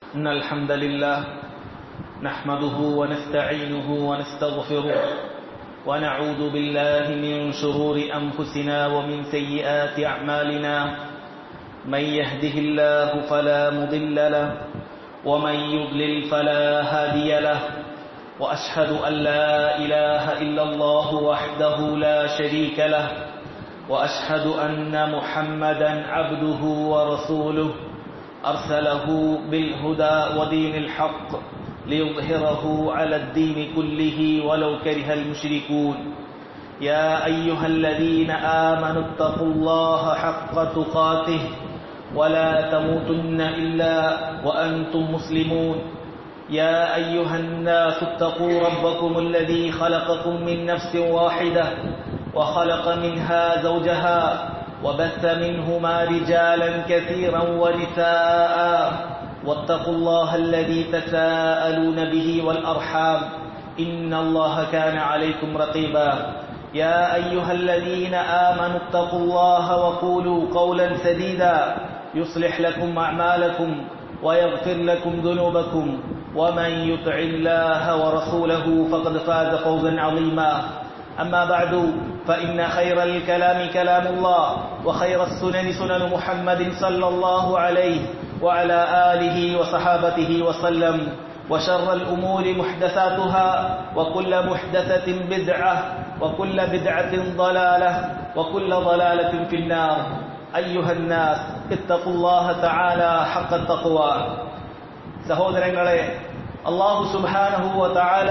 إن الحمد لله نحمده ونستعينه ونستغفره ونعوذ بالله من شرور أنفسنا ومن سيئات أعمالنا من يهده الله فلا مضل له ومن يضلل فلا هادي له وأشهد أن لا إله إلا الله وحده لا شريك له وأشهد أن محمدا عبده ورسوله أرسله بالهدى ودين الحق ليظهره على الدين كله ولو كره المشركون يا أيها الذين آمنوا اتقوا الله حق تقاته ولا تموتن إلا وأنتم مسلمون يا أيها الناس اتقوا ربكم الذي خلقكم من نفس واحدة وخلق منها زوجها وبث منهما رجالا كثيرا ونساء واتقوا الله الذي تساءلون به والأرحام إن الله كان عليكم رقيبا يا أيها الذين آمنوا اتقوا الله وقولوا قولا سديدا يصلح لكم أعمالكم ويغفر لكم ذنوبكم ومن يطع الله ورسوله فقد فاز فوزا عظيما أما بعد فإن خير الكلام كلام الله وخير السنن سنن محمد صلى الله عليه وعلى آله وصحابته وسلم وشر الأمور محدثاتها وكل محدثة بدعة وكل بدعة ضلالة وكل ضلالة في النار أيها الناس اتقوا الله تعالى حق التقوى സഹോദരങ്ങളെ അള്ളാഹു സുബാനഹുവ താല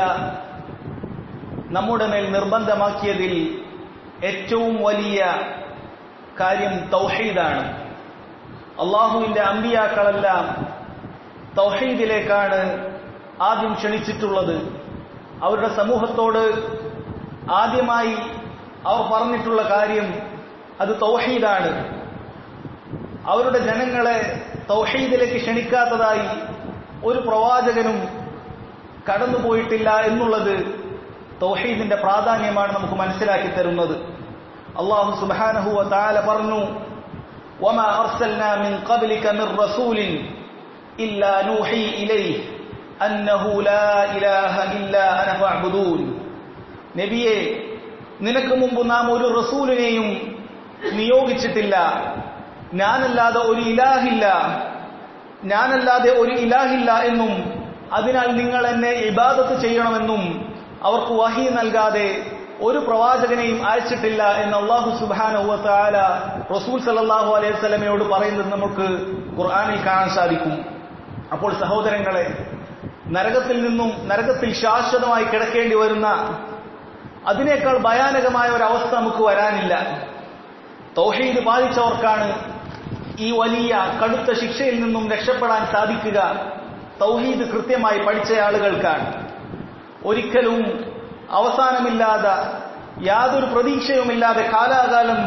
നമ്മുടെ മേൽ നിർബന്ധമാക്കിയതിൽ ഏറ്റവും വലിയ കാര്യം തൗഹീദാണ് അള്ളാഹുവിന്റെ അമ്പിയാക്കളെല്ലാം തൗഹീദിലേക്കാണ് ആദ്യം ക്ഷണിച്ചിട്ടുള്ളത് അവരുടെ സമൂഹത്തോട് ആദ്യമായി അവർ പറഞ്ഞിട്ടുള്ള കാര്യം അത് തൗഹീദാണ് അവരുടെ ജനങ്ങളെ തൗഹീദിലേക്ക് ക്ഷണിക്കാത്തതായി ഒരു പ്രവാചകനും കടന്നുപോയിട്ടില്ല എന്നുള്ളത് തൗഹീദിന്റെ പ്രാധാന്യമാണ് നമുക്ക് മനസ്സിലാക്കി തരുന്നത് അള്ളാഹു സുബാനഹു താല പറഞ്ഞു وما أرسلنا من قبلك من رسول إلا نوحي إليه أنه لا إله إلا أنا فاعبدون നബിയെ നിനക്ക് മുമ്പ് നാം ഒരു റസൂലിനെയും നിയോഗിച്ചിട്ടില്ല ഞാനല്ലാതെ ഒരു ഇലാഹില്ല ഞാനല്ലാതെ ഒരു ഇലാഹില്ല എന്നും അതിനാൽ നിങ്ങൾ എന്നെ ഇബാദത്ത് ചെയ്യണമെന്നും അവർക്ക് വഹി നൽകാതെ ഒരു പ്രവാചകനെയും അയച്ചിട്ടില്ല എന്ന് അള്ളാഹു സുബാന റസൂൽ സല്ലാഹു അലൈഹി സ്വലമയോട് പറയുന്നത് നമുക്ക് ഖുർആാനിൽ കാണാൻ സാധിക്കും അപ്പോൾ സഹോദരങ്ങളെ നരകത്തിൽ നിന്നും നരകത്തിൽ ശാശ്വതമായി കിടക്കേണ്ടി വരുന്ന അതിനേക്കാൾ ഭയാനകമായ ഒരു അവസ്ഥ നമുക്ക് വരാനില്ല തൗഹീദ് പാലിച്ചവർക്കാണ് ഈ വലിയ കടുത്ത ശിക്ഷയിൽ നിന്നും രക്ഷപ്പെടാൻ സാധിക്കുക തൗഹീദ് കൃത്യമായി പഠിച്ച ആളുകൾക്കാണ് ഒരിക്കലും അവസാനമില്ലാതെ യാതൊരു പ്രതീക്ഷയുമില്ലാതെ കാലാകാലം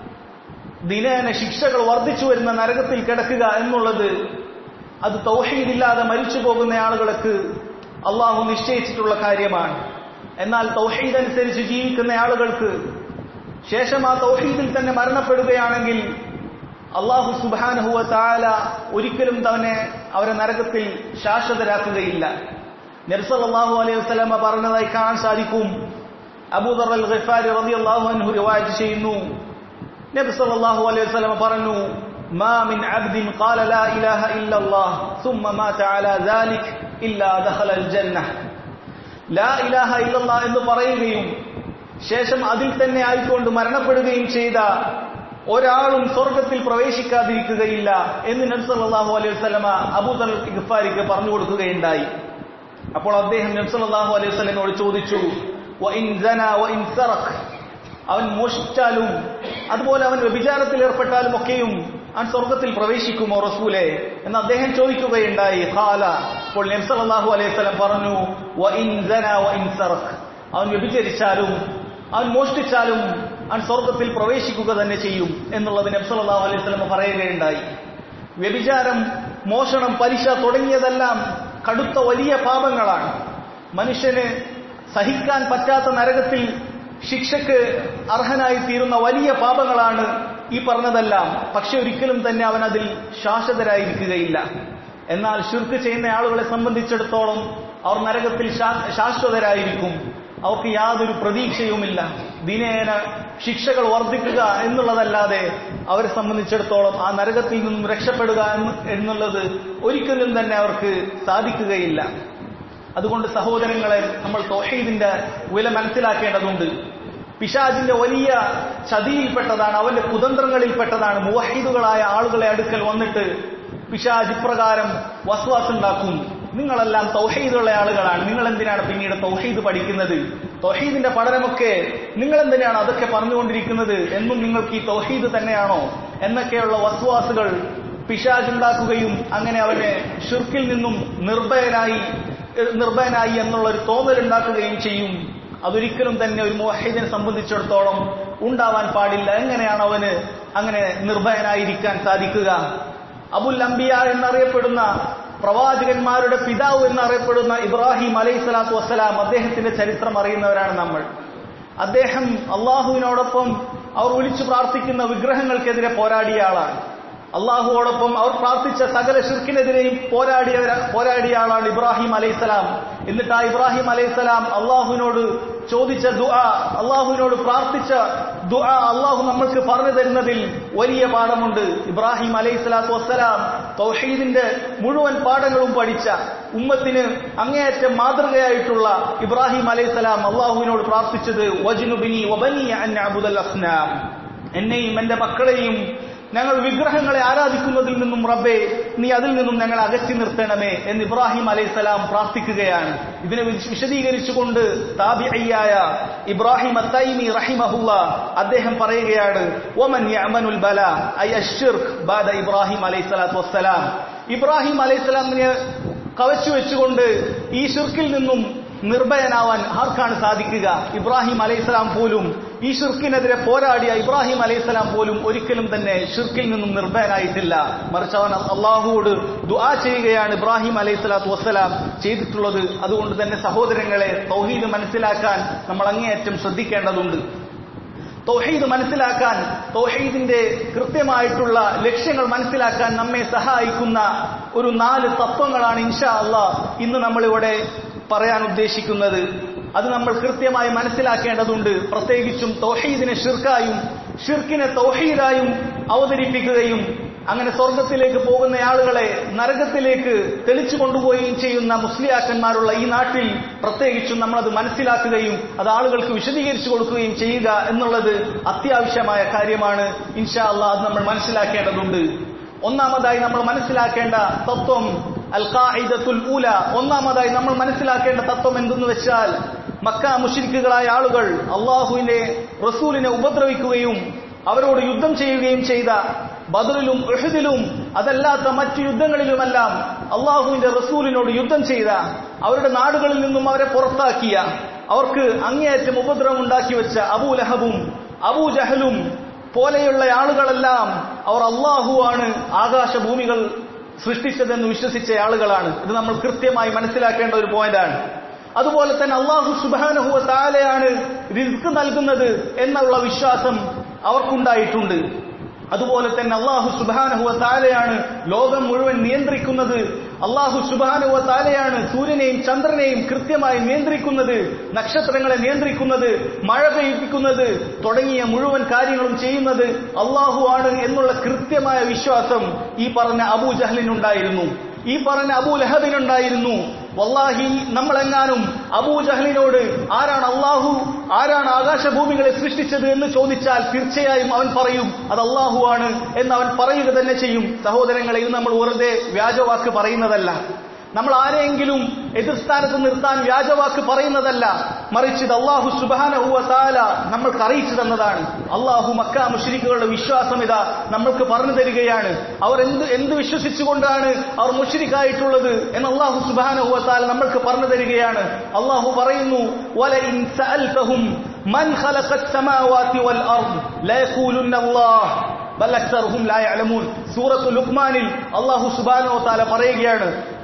ദിനേന ശിക്ഷകൾ വർദ്ധിച്ചു വരുന്ന നരകത്തിൽ കിടക്കുക എന്നുള്ളത് അത് തൗഹീദില്ലാതെ മരിച്ചു പോകുന്ന ആളുകൾക്ക് അള്ളാഹു നിശ്ചയിച്ചിട്ടുള്ള കാര്യമാണ് എന്നാൽ തൗഹീദ് അനുസരിച്ച് ജീവിക്കുന്ന ആളുകൾക്ക് ശേഷം ആ തൗഹീദിൽ തന്നെ മരണപ്പെടുകയാണെങ്കിൽ അള്ളാഹു സുബാനഹുവ താല ഒരിക്കലും തന്നെ അവരെ നരകത്തിൽ ശാശ്വതരാക്കുകയില്ല നബ്സല്ലാഹു അലൈഹി വസ്ലമ പറഞ്ഞതായി കാണാൻ സാധിക്കും അബൂദർ അൽ ഖിഫാരി റബി അള്ളാഹു അൻഹു റിവായത്ത് ചെയ്യുന്നു നബി സല്ലല്ലാഹു അലൈഹി വസല്ലമ പറഞ്ഞു ما من عبد قال لا إله إلا الله ثم مات على ذلك إلا دخل الجنة لا إله إلا الله എന്ന് പറയുകയും ശേഷം അതിൽ തന്നെ ആയിക്കൊണ്ട് മരണപ്പെടുകയും ചെയ്ത ഒരാളും സ്വർഗത്തിൽ പ്രവേശിക്കാതിരിക്കുകയില്ല എന്ന് നബി സല്ലല്ലാഹു അലൈഹി വസല്ലമ അബൂദർ ഗിഫാരിക്ക് പറഞ്ഞു കൊടുക്കുകയുണ്ടായി അപ്പോൾ അദ്ദേഹം നബി സല്ലല്ലാഹു അലൈഹി വസല്ലമയോട് ചോദിച്ചു വഇൻ സന വഇൻ സറഖ് അവൻ മോഷ്ടിച്ചാലും അതുപോലെ അവൻ വ്യഭിചാരത്തിൽ ഏർപ്പെട്ടാലും ഒക്കെയും അവൻ സ്വർഗത്തിൽ പ്രവേശിക്കുമോ റസൂലെ എന്ന് അദ്ദേഹം ചോദിക്കുകയുണ്ടായി ഖാല അപ്പോൾ നബി സല്ലല്ലാഹു അലൈഹി വസല്ലം പറഞ്ഞു വഇൻ സന വഇൻ സറഖ് അവൻ വ്യഭിചരിച്ചാലും അവൻ മോഷ്ടിച്ചാലും അവൻ സ്വർഗത്തിൽ പ്രവേശിക്കുക തന്നെ ചെയ്യും എന്നുള്ളത് നബി സല്ലല്ലാഹു അലൈഹി വസല്ലം പറയുകയുണ്ടായി വ്യഭിചാരം മോഷണം പലിശ തുടങ്ങിയതെല്ലാം കടുത്ത വലിയ പാപങ്ങളാണ് മനുഷ്യന് സഹിക്കാൻ പറ്റാത്ത നരകത്തിൽ ശിക്ഷക്ക് അർഹനായി തീരുന്ന വലിയ പാപങ്ങളാണ് ഈ പറഞ്ഞതെല്ലാം പക്ഷെ ഒരിക്കലും തന്നെ അവൻ അതിൽ ശാശ്വതരായിരിക്കുകയില്ല എന്നാൽ ഷിർക്ക് ചെയ്യുന്ന ആളുകളെ സംബന്ധിച്ചിടത്തോളം അവർ നരകത്തിൽ ശാ- ശാശ്വതരായിരിക്കും അവർക്ക് യാതൊരു പ്രതീക്ഷയുമില്ല ദിനേന ശിക്ഷകൾ വർദ്ധിക്കുക എന്നുള്ളതല്ലാതെ അവരെ സംബന്ധിച്ചിടത്തോളം ആ നരകത്തിൽ നിന്നും രക്ഷപ്പെടുക എന്ന് എന്നുള്ളത് ഒരിക്കലും തന്നെ അവർക്ക് സാധിക്കുകയില്ല അതുകൊണ്ട് സഹോദരങ്ങളെ നമ്മൾ തൗഹീദിന്റെ വില മനസ്സിലാക്കേണ്ടതുണ്ട് പിശാജിന്റെ വലിയ ചതിയിൽപ്പെട്ടതാണ് അവന്റെ കുതന്ത്രങ്ങളിൽപ്പെട്ടതാണ് മുവഹീദുകളായ ആളുകളെ അടുക്കൽ വന്നിട്ട് പിശാജ് ഇപ്രകാരം വസ്വാസ് ഉണ്ടാക്കും നിങ്ങളെല്ലാം തൗഹീദുള്ള ആളുകളാണ് നിങ്ങൾ എന്തിനാണ് പിന്നീട് തൗഹീദ് പഠിക്കുന്നത് തൗഹീദിന്റെ പഠനമൊക്കെ നിങ്ങൾ എന്തിനാണ് അതൊക്കെ പറഞ്ഞുകൊണ്ടിരിക്കുന്നത് എന്നും നിങ്ങൾക്ക് ഈ തൗഹീദ് തന്നെയാണോ എന്നൊക്കെയുള്ള വസ്വാസുകൾ പിശാജ് ഉണ്ടാക്കുകയും അങ്ങനെ അവനെ ഷിർക്കിൽ നിന്നും നിർഭയനായി നിർഭയനായി എന്നുള്ള ഒരു തോന്നൽ ഉണ്ടാക്കുകയും ചെയ്യും അതൊരിക്കലും തന്നെ ഒരു മുവഹിദിനെ സംബന്ധിച്ചിടത്തോളം ഉണ്ടാവാൻ പാടില്ല എങ്ങനെയാണ് അവന് അങ്ങനെ നിർഭയനായിരിക്കാൻ സാധിക്കുക അബുൽ അംബിയ എന്നറിയപ്പെടുന്ന പ്രവാചകന്മാരുടെ പിതാവ് എന്നറിയപ്പെടുന്ന ഇബ്രാഹിം അലൈഹി സ്വലാത്തു വസ്സലാം അദ്ദേഹത്തിന്റെ ചരിത്രം അറിയുന്നവരാണ് നമ്മൾ അദ്ദേഹം അള്ളാഹുവിനോടൊപ്പം അവർ വിളിച്ചു പ്രാർത്ഥിക്കുന്ന വിഗ്രഹങ്ങൾക്കെതിരെ പോരാടിയ ആളാണ് അള്ളാഹുവോടൊപ്പം അവർ പ്രാർത്ഥിച്ച സകല ഷിർക്കിനെതിരെയും പോരാടിയ പോരാടിയ ആളാണ് ഇബ്രാഹിം അലൈഹിസ്സലാം എന്നിട്ട് ആ ഇബ്രാഹിം അലൈഹിസ്സലാം അള്ളാഹുവിനോട് ചോദിച്ച ദുആ അള്ളാഹുവിനോട് പ്രാർത്ഥിച്ച ദുആ അള്ളാഹു നമ്മൾക്ക് പറഞ്ഞു തരുന്നതിൽ വലിയ പാഠമുണ്ട് ഇബ്രാഹിം അലൈഹി സ്വലാത്തു വസ്സലാം തൗഹീദിന്റെ മുഴുവൻ പാഠങ്ങളും പഠിച്ച ഉമ്മത്തിന് അങ്ങേയറ്റം മാതൃകയായിട്ടുള്ള ഇബ്രാഹിം അലൈഹി സ്വലാം അള്ളാഹുവിനോട് പ്രാർത്ഥിച്ചത് വജ്നുബിനി വബനി അൻ അബുദൽ അസ്നാം എന്നെയും എന്റെ മക്കളെയും ഞങ്ങൾ വിഗ്രഹങ്ങളെ ആരാധിക്കുന്നതിൽ നിന്നും റബ്ബേ നീ അതിൽ നിന്നും ഞങ്ങളെ അകറ്റി നിർത്തണമേ എന്ന് ഇബ്രാഹിം അലൈഹിസ്സലാം പ്രാർത്ഥിക്കുകയാണ് ഇതിനെ വിശ- വിശദീകരിച്ചുകൊണ്ട് താബിഅയ്യായ ഇബ്രാഹിം അത്തൈമി റഹിമഹുല്ല അദ്ദേഹം പറയുകയാണ് ഒമൻ യഅമനുൽ ബല ഐ അശ്ശിർക്ക് ബാദ ഇബ്രാഹിം അലൈഹിസ്സലാത്തു വസ്സലാം ഇബ്രാഹിം അലൈഹിസ്സലാമിനെ കവച്ചു വെച്ചുകൊണ്ട് ഈ ഷിർക്കിൽ നിന്നും നിർഭയനാവാൻ ആർക്കാണ് സാധിക്കുക ഇബ്രാഹിം അലൈഹിസ്സലാം പോലും ഈ ഷിർക്കിനെതിരെ പോരാടിയ ഇബ്രാഹിം അലൈഹിസ്സലാം പോലും ഒരിക്കലും തന്നെ ഷിർക്കിൽ നിന്നും നിർഭയനായിട്ടില്ല മറിച്ച് അവൻ അള്ളാഹുവോട് ദുആ ചെയ്യുകയാണ് ഇബ്രാഹിം അലൈഹിസ്സലാത്തു വസ്സലാം ചെയ്തിട്ടുള്ളത് അതുകൊണ്ട് തന്നെ സഹോദരങ്ങളെ തൗഹീദ് മനസ്സിലാക്കാൻ നമ്മൾ അങ്ങേയറ്റം ശ്രദ്ധിക്കേണ്ടതുണ്ട് തൗഹീദ് മനസ്സിലാക്കാൻ തൗഹീദിന്റെ കൃത്യമായിട്ടുള്ള ലക്ഷ്യങ്ങൾ മനസ്സിലാക്കാൻ നമ്മെ സഹായിക്കുന്ന ഒരു നാല് തത്വങ്ങളാണ് ഇൻഷാ അള്ളാ ഇന്ന് നമ്മളിവിടെ പറയാൻ ഉദ്ദേശിക്കുന്നത് അത് നമ്മൾ കൃത്യമായി മനസ്സിലാക്കേണ്ടതുണ്ട് പ്രത്യേകിച്ചും തൗഹീദിനെ ഷിർക്കായും ഷിർക്കിനെ തൗഹീദായും അവതരിപ്പിക്കുകയും അങ്ങനെ സ്വർഗത്തിലേക്ക് പോകുന്ന ആളുകളെ നരകത്തിലേക്ക് തെളിച്ചു കൊണ്ടുപോവുകയും ചെയ്യുന്ന മുസ്ലിയാക്കന്മാരുള്ള ഈ നാട്ടിൽ പ്രത്യേകിച്ചും നമ്മളത് മനസ്സിലാക്കുകയും അത് ആളുകൾക്ക് വിശദീകരിച്ചു കൊടുക്കുകയും ചെയ്യുക എന്നുള്ളത് അത്യാവശ്യമായ കാര്യമാണ് ഇൻഷാ അള്ളാഹ് അത് നമ്മൾ മനസ്സിലാക്കേണ്ടതുണ്ട് ഒന്നാമതായി നമ്മൾ മനസ്സിലാക്കേണ്ട തത്വം അൽ ഖാഇദത്തുൽ ഊല ഒന്നാമതായി നമ്മൾ മനസ്സിലാക്കേണ്ട തത്വം എന്തെന്ന് വെച്ചാൽ മക്ക മുഷിരിക്കുകളായ ആളുകൾ അള്ളാഹുവിന്റെ റസൂലിനെ ഉപദ്രവിക്കുകയും അവരോട് യുദ്ധം ചെയ്യുകയും ചെയ്ത ബദറിലും ഉഹദിലും അതല്ലാത്ത മറ്റു യുദ്ധങ്ങളിലുമെല്ലാം അള്ളാഹുവിന്റെ റസൂലിനോട് യുദ്ധം ചെയ്ത അവരുടെ നാടുകളിൽ നിന്നും അവരെ പുറത്താക്കിയ അവർക്ക് അങ്ങേയറ്റം ഉപദ്രവം ഉണ്ടാക്കി വെച്ച അബൂലഹബും അബൂജഹലും പോലെയുള്ള ആളുകളെല്ലാം അവർ അള്ളാഹുവാണ് ആകാശഭൂമികൾ സൃഷ്ടിച്ചതെന്ന് വിശ്വസിച്ച ആളുകളാണ് ഇത് നമ്മൾ കൃത്യമായി മനസ്സിലാക്കേണ്ട ഒരു പോയിന്റാണ് അതുപോലെ തന്നെ അള്ളാഹു സുബാനഹുവ താലയാണ് റിസ്ക് നൽകുന്നത് എന്നുള്ള വിശ്വാസം അവർക്കുണ്ടായിട്ടുണ്ട് അതുപോലെ തന്നെ അള്ളാഹു സുബാനഹുവ താലയാണ് ലോകം മുഴുവൻ നിയന്ത്രിക്കുന്നത് അള്ളാഹു സുബാനുവ താലയാണ് സൂര്യനെയും ചന്ദ്രനെയും കൃത്യമായി നിയന്ത്രിക്കുന്നത് നക്ഷത്രങ്ങളെ നിയന്ത്രിക്കുന്നത് മഴ പെയ്യിപ്പിക്കുന്നത് തുടങ്ങിയ മുഴുവൻ കാര്യങ്ങളും ചെയ്യുന്നത് അള്ളാഹു ആണ് എന്നുള്ള കൃത്യമായ വിശ്വാസം ഈ പറഞ്ഞ അബൂ ജഹലിനുണ്ടായിരുന്നു ഈ പറഞ്ഞ അബൂ ലഹബിനുണ്ടായിരുന്നു വല്ലാഹി നമ്മളെങ്ങാനും അബൂ ജഹലിനോട് ആരാണ് അള്ളാഹു ആരാണ് ആകാശഭൂമികളെ സൃഷ്ടിച്ചത് എന്ന് ചോദിച്ചാൽ തീർച്ചയായും അവൻ പറയും അത് അള്ളാഹു ആണ് എന്ന് അവൻ പറയുക തന്നെ ചെയ്യും സഹോദരങ്ങളെ ഇത് നമ്മൾ വെറുതെ വ്യാജവാക്ക് പറയുന്നതല്ല നമ്മൾ ആരെയെങ്കിലും എതിർസ്ഥാനത്ത് നിർത്താൻ വ്യാജവാക്ക് പറയുന്നതല്ല മറിച്ച് ഇത് അള്ളാഹു സുബാനഹുവ താല നമ്മൾക്ക് അറിയിച്ചു തന്നതാണ് അള്ളാഹു മക്ക മുഷരിക്കുകളുടെ വിശ്വാസം ഇതാ നമ്മൾക്ക് പറഞ്ഞു തരികയാണ് അവർ എന്ത് എന്ത് വിശ്വസിച്ചുകൊണ്ടാണ് അവർ മുഷരിക്കായിട്ടുള്ളത് എന്ന് അള്ളാഹു സുബാനഹുവ താല നമ്മൾക്ക് പറഞ്ഞു തരികയാണ് അള്ളാഹു പറയുന്നു വല ഇൻ സഅൽതഹും മൻ ഖലഖസ് സമാവാതി വൽ അർദ് ലയഖൂലുന്ന അല്ലാഹ് ബൽ അക്സറുഹും ലാ യഅലമൂൻ സൂറത്തു ലുഖ്മാനിൽ അല്ലാഹു സുബ്ഹാനഹു വ തആല പറയുകയാണ്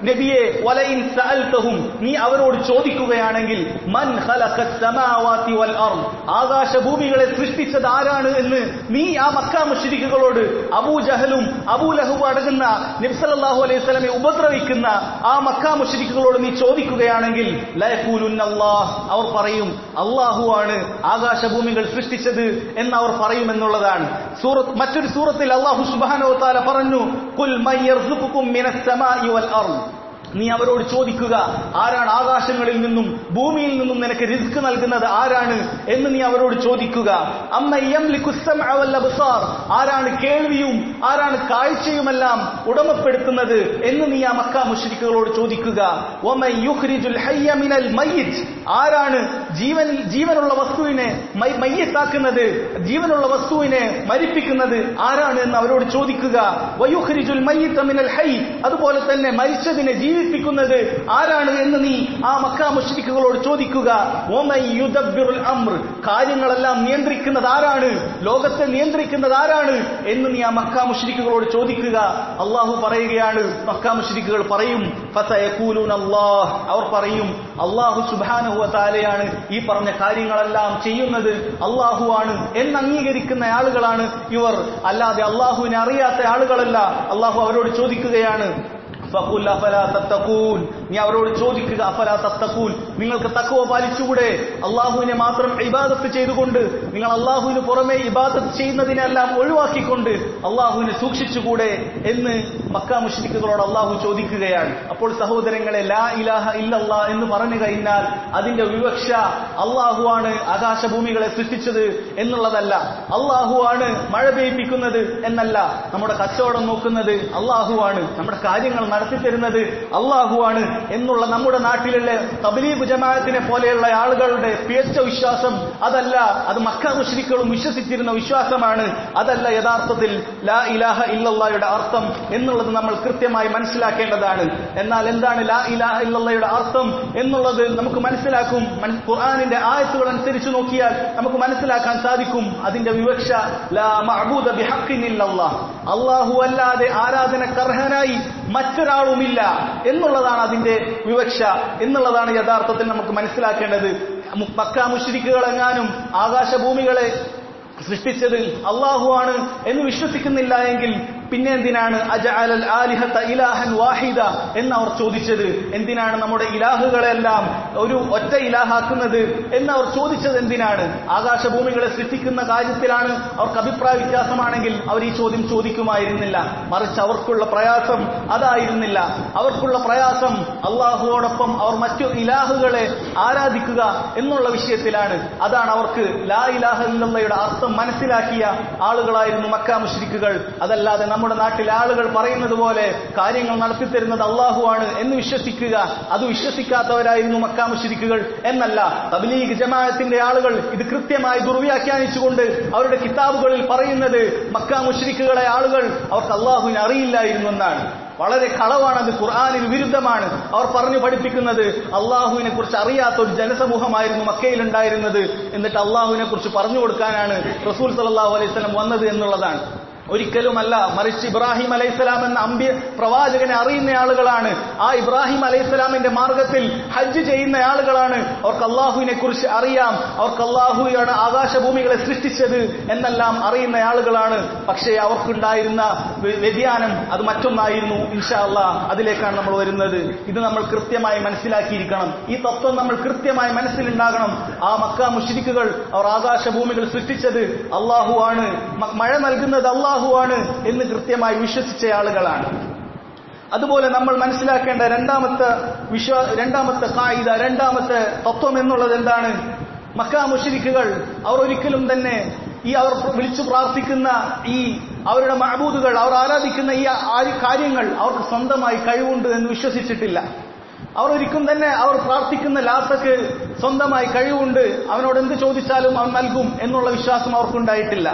നബിയെ വലയിൻ സഅൽതഹും നീ അവരോട് ചോദിക്കുകയാണെങ്കിൽ മൻ ഖലഖസ് സമാവാതി വൽ അർദ് ആകാശഭൂമികളെ സൃഷ്ടിച്ചത് ആരാണ് എന്ന് നീ ആ മക്ക മുശ്രിക്കുകളോട് അബൂജഹലും അബൂലഹബും അടങ്ങുന്ന നബ്സല്ലാഹു അലൈഹി സ്വലമെ ഉപദ്രവിക്കുന്ന ആ മക്ക മുശ്രിക്കുകളോട് നീ ചോദിക്കുകയാണെങ്കിൽ ലയക്കൂലുന്നല്ലാഹ് അവർ പറയും അള്ളാഹുവാണ് ആകാശഭൂമികൾ സൃഷ്ടിച്ചത് എന്ന് അവർ പറയുമെന്നുള്ളതാണ് സൂറത്ത് മറ്റൊരു സൂറത്തിൽ അള്ളാഹു സുബാനോ താല പറഞ്ഞു കുൽ മയ്യർസുക്കും മിനസ് സമാഇ വൽ അർദ് നീ അവരോട് ചോദിക്കുക ആരാണ് ആകാശങ്ങളിൽ നിന്നും ഭൂമിയിൽ നിന്നും നിനക്ക് റിസ്ക് നൽകുന്നത് ആരാണ് എന്ന് നീ അവരോട് ചോദിക്കുക അമ്മ യംലിക്കു السمع والابصار ആരാണ് കേൾവിയും ആരാണ് കാഴ്ചയുമെല്ലാം ഉടമപ്പെടുത്തുന്നത് എന്ന് നീ ആ മക്ക മുശ്രിക്കുകളോട് ചോദിക്കുക വമൻ യുഖ്രിജുൽ ഹയ്യ മിനൽ മയ്യിത്ത് ആരാണ് ജീവൻ ജീവനുള്ള വസ്തുവിനെ മൈ- മയ്യത്താക്കുന്നത് ജീവനുള്ള വസ്തുവിനെ മരിപ്പിക്കുന്നത് ആരാണ് എന്ന് അവരോട് ചോദിക്കുക വയുഖ്രിജുൽ മയ്യിത്ത മിനൽ ഹൈ അതുപോലെ തന്നെ മരിച്ചതിനെ ജീവിപ്പിക്കുന്നത് ആരാണ് എന്ന് നീ ആ മക്ക മുശ്രിക്കുകളോട് ചോദിക്കുക വമൻ യുദബ്ബിറുൽ അംർ കാര്യങ്ങളെല്ലാം നിയന്ത്രിക്കുന്നത് ആരാണ് ലോകത്തെ നിയന്ത്രിക്കുന്നത് ആരാണ് എന്ന് നീ ആ മക്ക മുശ്രിക്കുകളോട് ചോദിക്കുക അള്ളാഹു പറയുകയാണ് മക്ക മുശ്രിക്കുകൾ പറയും ഫസയഖൂലൂന അല്ലാഹ് അവർ പറയും അള്ളാഹു സുബ്ഹാനഹു വതആലയാണ് ഈ പറഞ്ഞ കാര്യങ്ങളെല്ലാം ചെയ്യുന്നത് അള്ളാഹുവാണ് എന്ന് അംഗീകരിക്കുന്ന ആളുകളാണ് ഇവർ അല്ലാതെ അള്ളാഹുവിനെ അറിയാത്ത ആളുകളല്ല അള്ളാഹു അവരോട് ചോദിക്കുകയാണ് ഫഖുൽ അഫലാ തത്തഖൂൻ നീ അവരോട് ചോദിക്കുക അഫലാ തത്തഖൂൻ നിങ്ങൾക്ക് തഖ്വ പാലിച്ചുകൂടെ അള്ളാഹുവിനെ മാത്രം ഇബാദത്ത് ചെയ്തുകൊണ്ട് നിങ്ങൾ അള്ളാഹുവിന് പുറമെ ഇബാദത്ത് ചെയ്യുന്നതിനെല്ലാം ഒഴിവാക്കിക്കൊണ്ട് അള്ളാഹുവിനെ സൂക്ഷിച്ചുകൂടെ എന്ന് മക്ക മുഷ്രിക്കുകളോട് അള്ളാഹു ചോദിക്കുകയാണ് അപ്പോൾ സഹോദരങ്ങളെ ലാ ഇലാഹ ഇല്ലല്ലാ എന്ന് പറഞ്ഞു കഴിഞ്ഞാൽ അതിന്റെ വിവക്ഷ അള്ളാഹുവാണ് ആകാശഭൂമികളെ സൃഷ്ടിച്ചത് എന്നുള്ളതല്ല അള്ളാഹുവാണ് മഴ പെയ്യിപ്പിക്കുന്നത് എന്നല്ല നമ്മുടെ കച്ചവടം നോക്കുന്നത് അള്ളാഹുവാണ് നമ്മുടെ കാര്യങ്ങൾ നടത്തി തരുന്നത് അള്ളാഹുവാണ് എന്നുള്ള നമ്മുടെ നാട്ടിലുള്ള തബലീബ് ജമാഅത്തിനെ പോലെയുള്ള ആളുകളുടെ പിഴച്ച വിശ്വാസം അതല്ല അത് മക്ക മുഷ്രിക്കളും വിശ്വസിച്ചിരുന്ന വിശ്വാസമാണ് അതല്ല യഥാർത്ഥത്തിൽ ലാ ഇലാഹ ഇല്ലല്ലായുടെ അർത്ഥം എന്നുള്ളത് നമ്മൾ കൃത്യമായി മനസ്സിലാക്കേണ്ടതാണ് എന്നാൽ എന്താണ് ലാ ഇലാഹ ഇല്ലല്ലയുടെ അർത്ഥം എന്നുള്ളത് നമുക്ക് മനസ്സിലാക്കും മൻ- ഖുർആനിന്റെ ആയത്തുകൾ അനുസരിച്ച് നോക്കിയാൽ നമുക്ക് മനസ്സിലാക്കാൻ സാധിക്കും അതിന്റെ വിവക്ഷ ലാ മഅബൂദ ബിഹഖിൻ ഇല്ലല്ലാഹ് അല്ലാഹു അല്ലാതെ ആരാധനക്കർഹനായി മറ്റൊരാളുമില്ല എന്നുള്ളതാണ് അതിന്റെ വിവക്ഷ എന്നുള്ളതാണ് യഥാർത്ഥത്തിൽ നമുക്ക് മനസ്സിലാക്കേണ്ടത് മു- മക്ക മുശ്രിക്കുകളെങ്ങാനും ആകാശഭൂമികളെ സൃഷ്ടിച്ചത് അള്ളാഹുവാണ് എന്ന് വിശ്വസിക്കുന്നില്ല എങ്കിൽ പിന്നെ എന്തിനാണ് അജഅലൽ ആലിഹത്ത ഇലാഹൻ വാഹിദ എന്ന് അവർ ചോദിച്ചത് എന്തിനാണ് നമ്മുടെ ഇലാഹുകളെല്ലാം ഒരു ഒറ്റ ഇലാഹാക്കുന്നത് എന്ന് അവർ ചോദിച്ചത് എന്തിനാണ് ആകാശഭൂമികളെ സൃഷ്ടിക്കുന്ന കാര്യത്തിലാണ് അവർക്ക് അഭിപ്രായ വ്യത്യാസമാണെങ്കിൽ അവർ ഈ ചോദ്യം ചോദിക്കുമായിരുന്നില്ല മറിച്ച് അവർക്കുള്ള പ്രയാസം അതായിരുന്നില്ല അവർക്കുള്ള പ്രയാസം അള്ളാഹുവോടൊപ്പം അവർ മറ്റു ഇലാഹുകളെ ആരാധിക്കുക എന്നുള്ള വിഷയത്തിലാണ് അതാണ് അവർക്ക് ലാ ഇലാഹ ഇല്ലല്ലയുടെ അർത്ഥം മനസ്സിലാക്കിയ ആളുകളായിരുന്നു മക്ക മുശ്രിക്കുകൾ അതല്ലാതെ നമ്മുടെ നാട്ടിലെ ആളുകൾ പറയുന്നത് പോലെ കാര്യങ്ങൾ നടത്തിത്തരുന്നത് അള്ളാഹുവാണ് എന്ന് വിശ്വസിക്കുക അത് വിശ്വസിക്കാത്തവരായിരുന്നു മക്ക മുശ്രിക്കുകൾ എന്നല്ല തബ്ലീഗ് ജമാഅത്തിന്റെ ആളുകൾ ഇത് കൃത്യമായി ദുർവ്യാഖ്യാനിച്ചുകൊണ്ട് അവരുടെ കിതാബുകളിൽ പറയുന്നത് മക്ക മുശ്രിക്കുകളെ ആളുകൾ അവർക്ക് അള്ളാഹുവിനെ അറിയില്ലായിരുന്നു എന്നാണ് വളരെ കളവാണത് ഖുർആാനിന് വിരുദ്ധമാണ് അവർ പറഞ്ഞു പഠിപ്പിക്കുന്നത് അള്ളാഹുവിനെ കുറിച്ച് അറിയാത്ത ഒരു ജനസമൂഹമായിരുന്നു മക്കയിൽ ഉണ്ടായിരുന്നത് എന്നിട്ട് അള്ളാഹുവിനെ കുറിച്ച് പറഞ്ഞു കൊടുക്കാനാണ് റസൂൽ സലാഹു അലൈഹി സ്വലം വന്നത് എന്നുള്ളതാണ് ഒരിക്കലുമല്ല മറിച്ച് ഇബ്രാഹിം അലൈഹിസ്സലാം എന്ന അമ്പ്യ പ്രവാചകനെ അറിയുന്ന ആളുകളാണ് ആ ഇബ്രാഹിം അലൈഹിസ്സലാമിന്റെ മാർഗത്തിൽ ഹജ്ജ് ചെയ്യുന്ന ആളുകളാണ് അവർക്ക് അള്ളാഹുവിനെ കുറിച്ച് അറിയാം അവർക്ക് അള്ളാഹുയാണ് ആകാശഭൂമികളെ സൃഷ്ടിച്ചത് എന്നെല്ലാം അറിയുന്ന ആളുകളാണ് പക്ഷേ അവർക്കുണ്ടായിരുന്ന വ്യ- വ്യതിയാനം അത് മറ്റൊന്നായിരുന്നു ഇൻഷാ അള്ളാ അതിലേക്കാണ് നമ്മൾ വരുന്നത് ഇത് നമ്മൾ കൃത്യമായി മനസ്സിലാക്കിയിരിക്കണം ഈ തത്വം നമ്മൾ കൃത്യമായി മനസ്സിലുണ്ടാകണം ആ മക്ക മുഷ്രിക്കുകൾ അവർ ആകാശഭൂമികൾ സൃഷ്ടിച്ചത് അള്ളാഹുവാണ് മ- മഴ നൽകുന്നത് അള്ളാഹുവാണ് എന്ന് കൃത്യമായി വിശ്വസിച്ച ആളുകളാണ് അതുപോലെ നമ്മൾ മനസ്സിലാക്കേണ്ട രണ്ടാമത്തെ വിശ്വാ രണ്ടാമത്തെ കായിക രണ്ടാമത്തെ തത്വം എന്നുള്ളത് എന്താണ് മക്ക മുഷരിക്കുകൾ അവർ ഒരിക്കലും തന്നെ ഈ അവർ വിളിച്ചു പ്രാർത്ഥിക്കുന്ന ഈ അവരുടെ മഹബൂദുകൾ അവർ ആരാധിക്കുന്ന ഈ ആ- കാര്യങ്ങൾ അവർക്ക് സ്വന്തമായി കഴിവുണ്ട് എന്ന് വിശ്വസിച്ചിട്ടില്ല അവർ ഒരിക്കലും തന്നെ അവർ പ്രാർത്ഥിക്കുന്ന ലാത്തക്ക് സ്വന്തമായി കഴിവുണ്ട് അവനോട് എന്ത് ചോദിച്ചാലും അവൻ നൽകും എന്നുള്ള വിശ്വാസം അവർക്കുണ്ടായിട്ടില്ല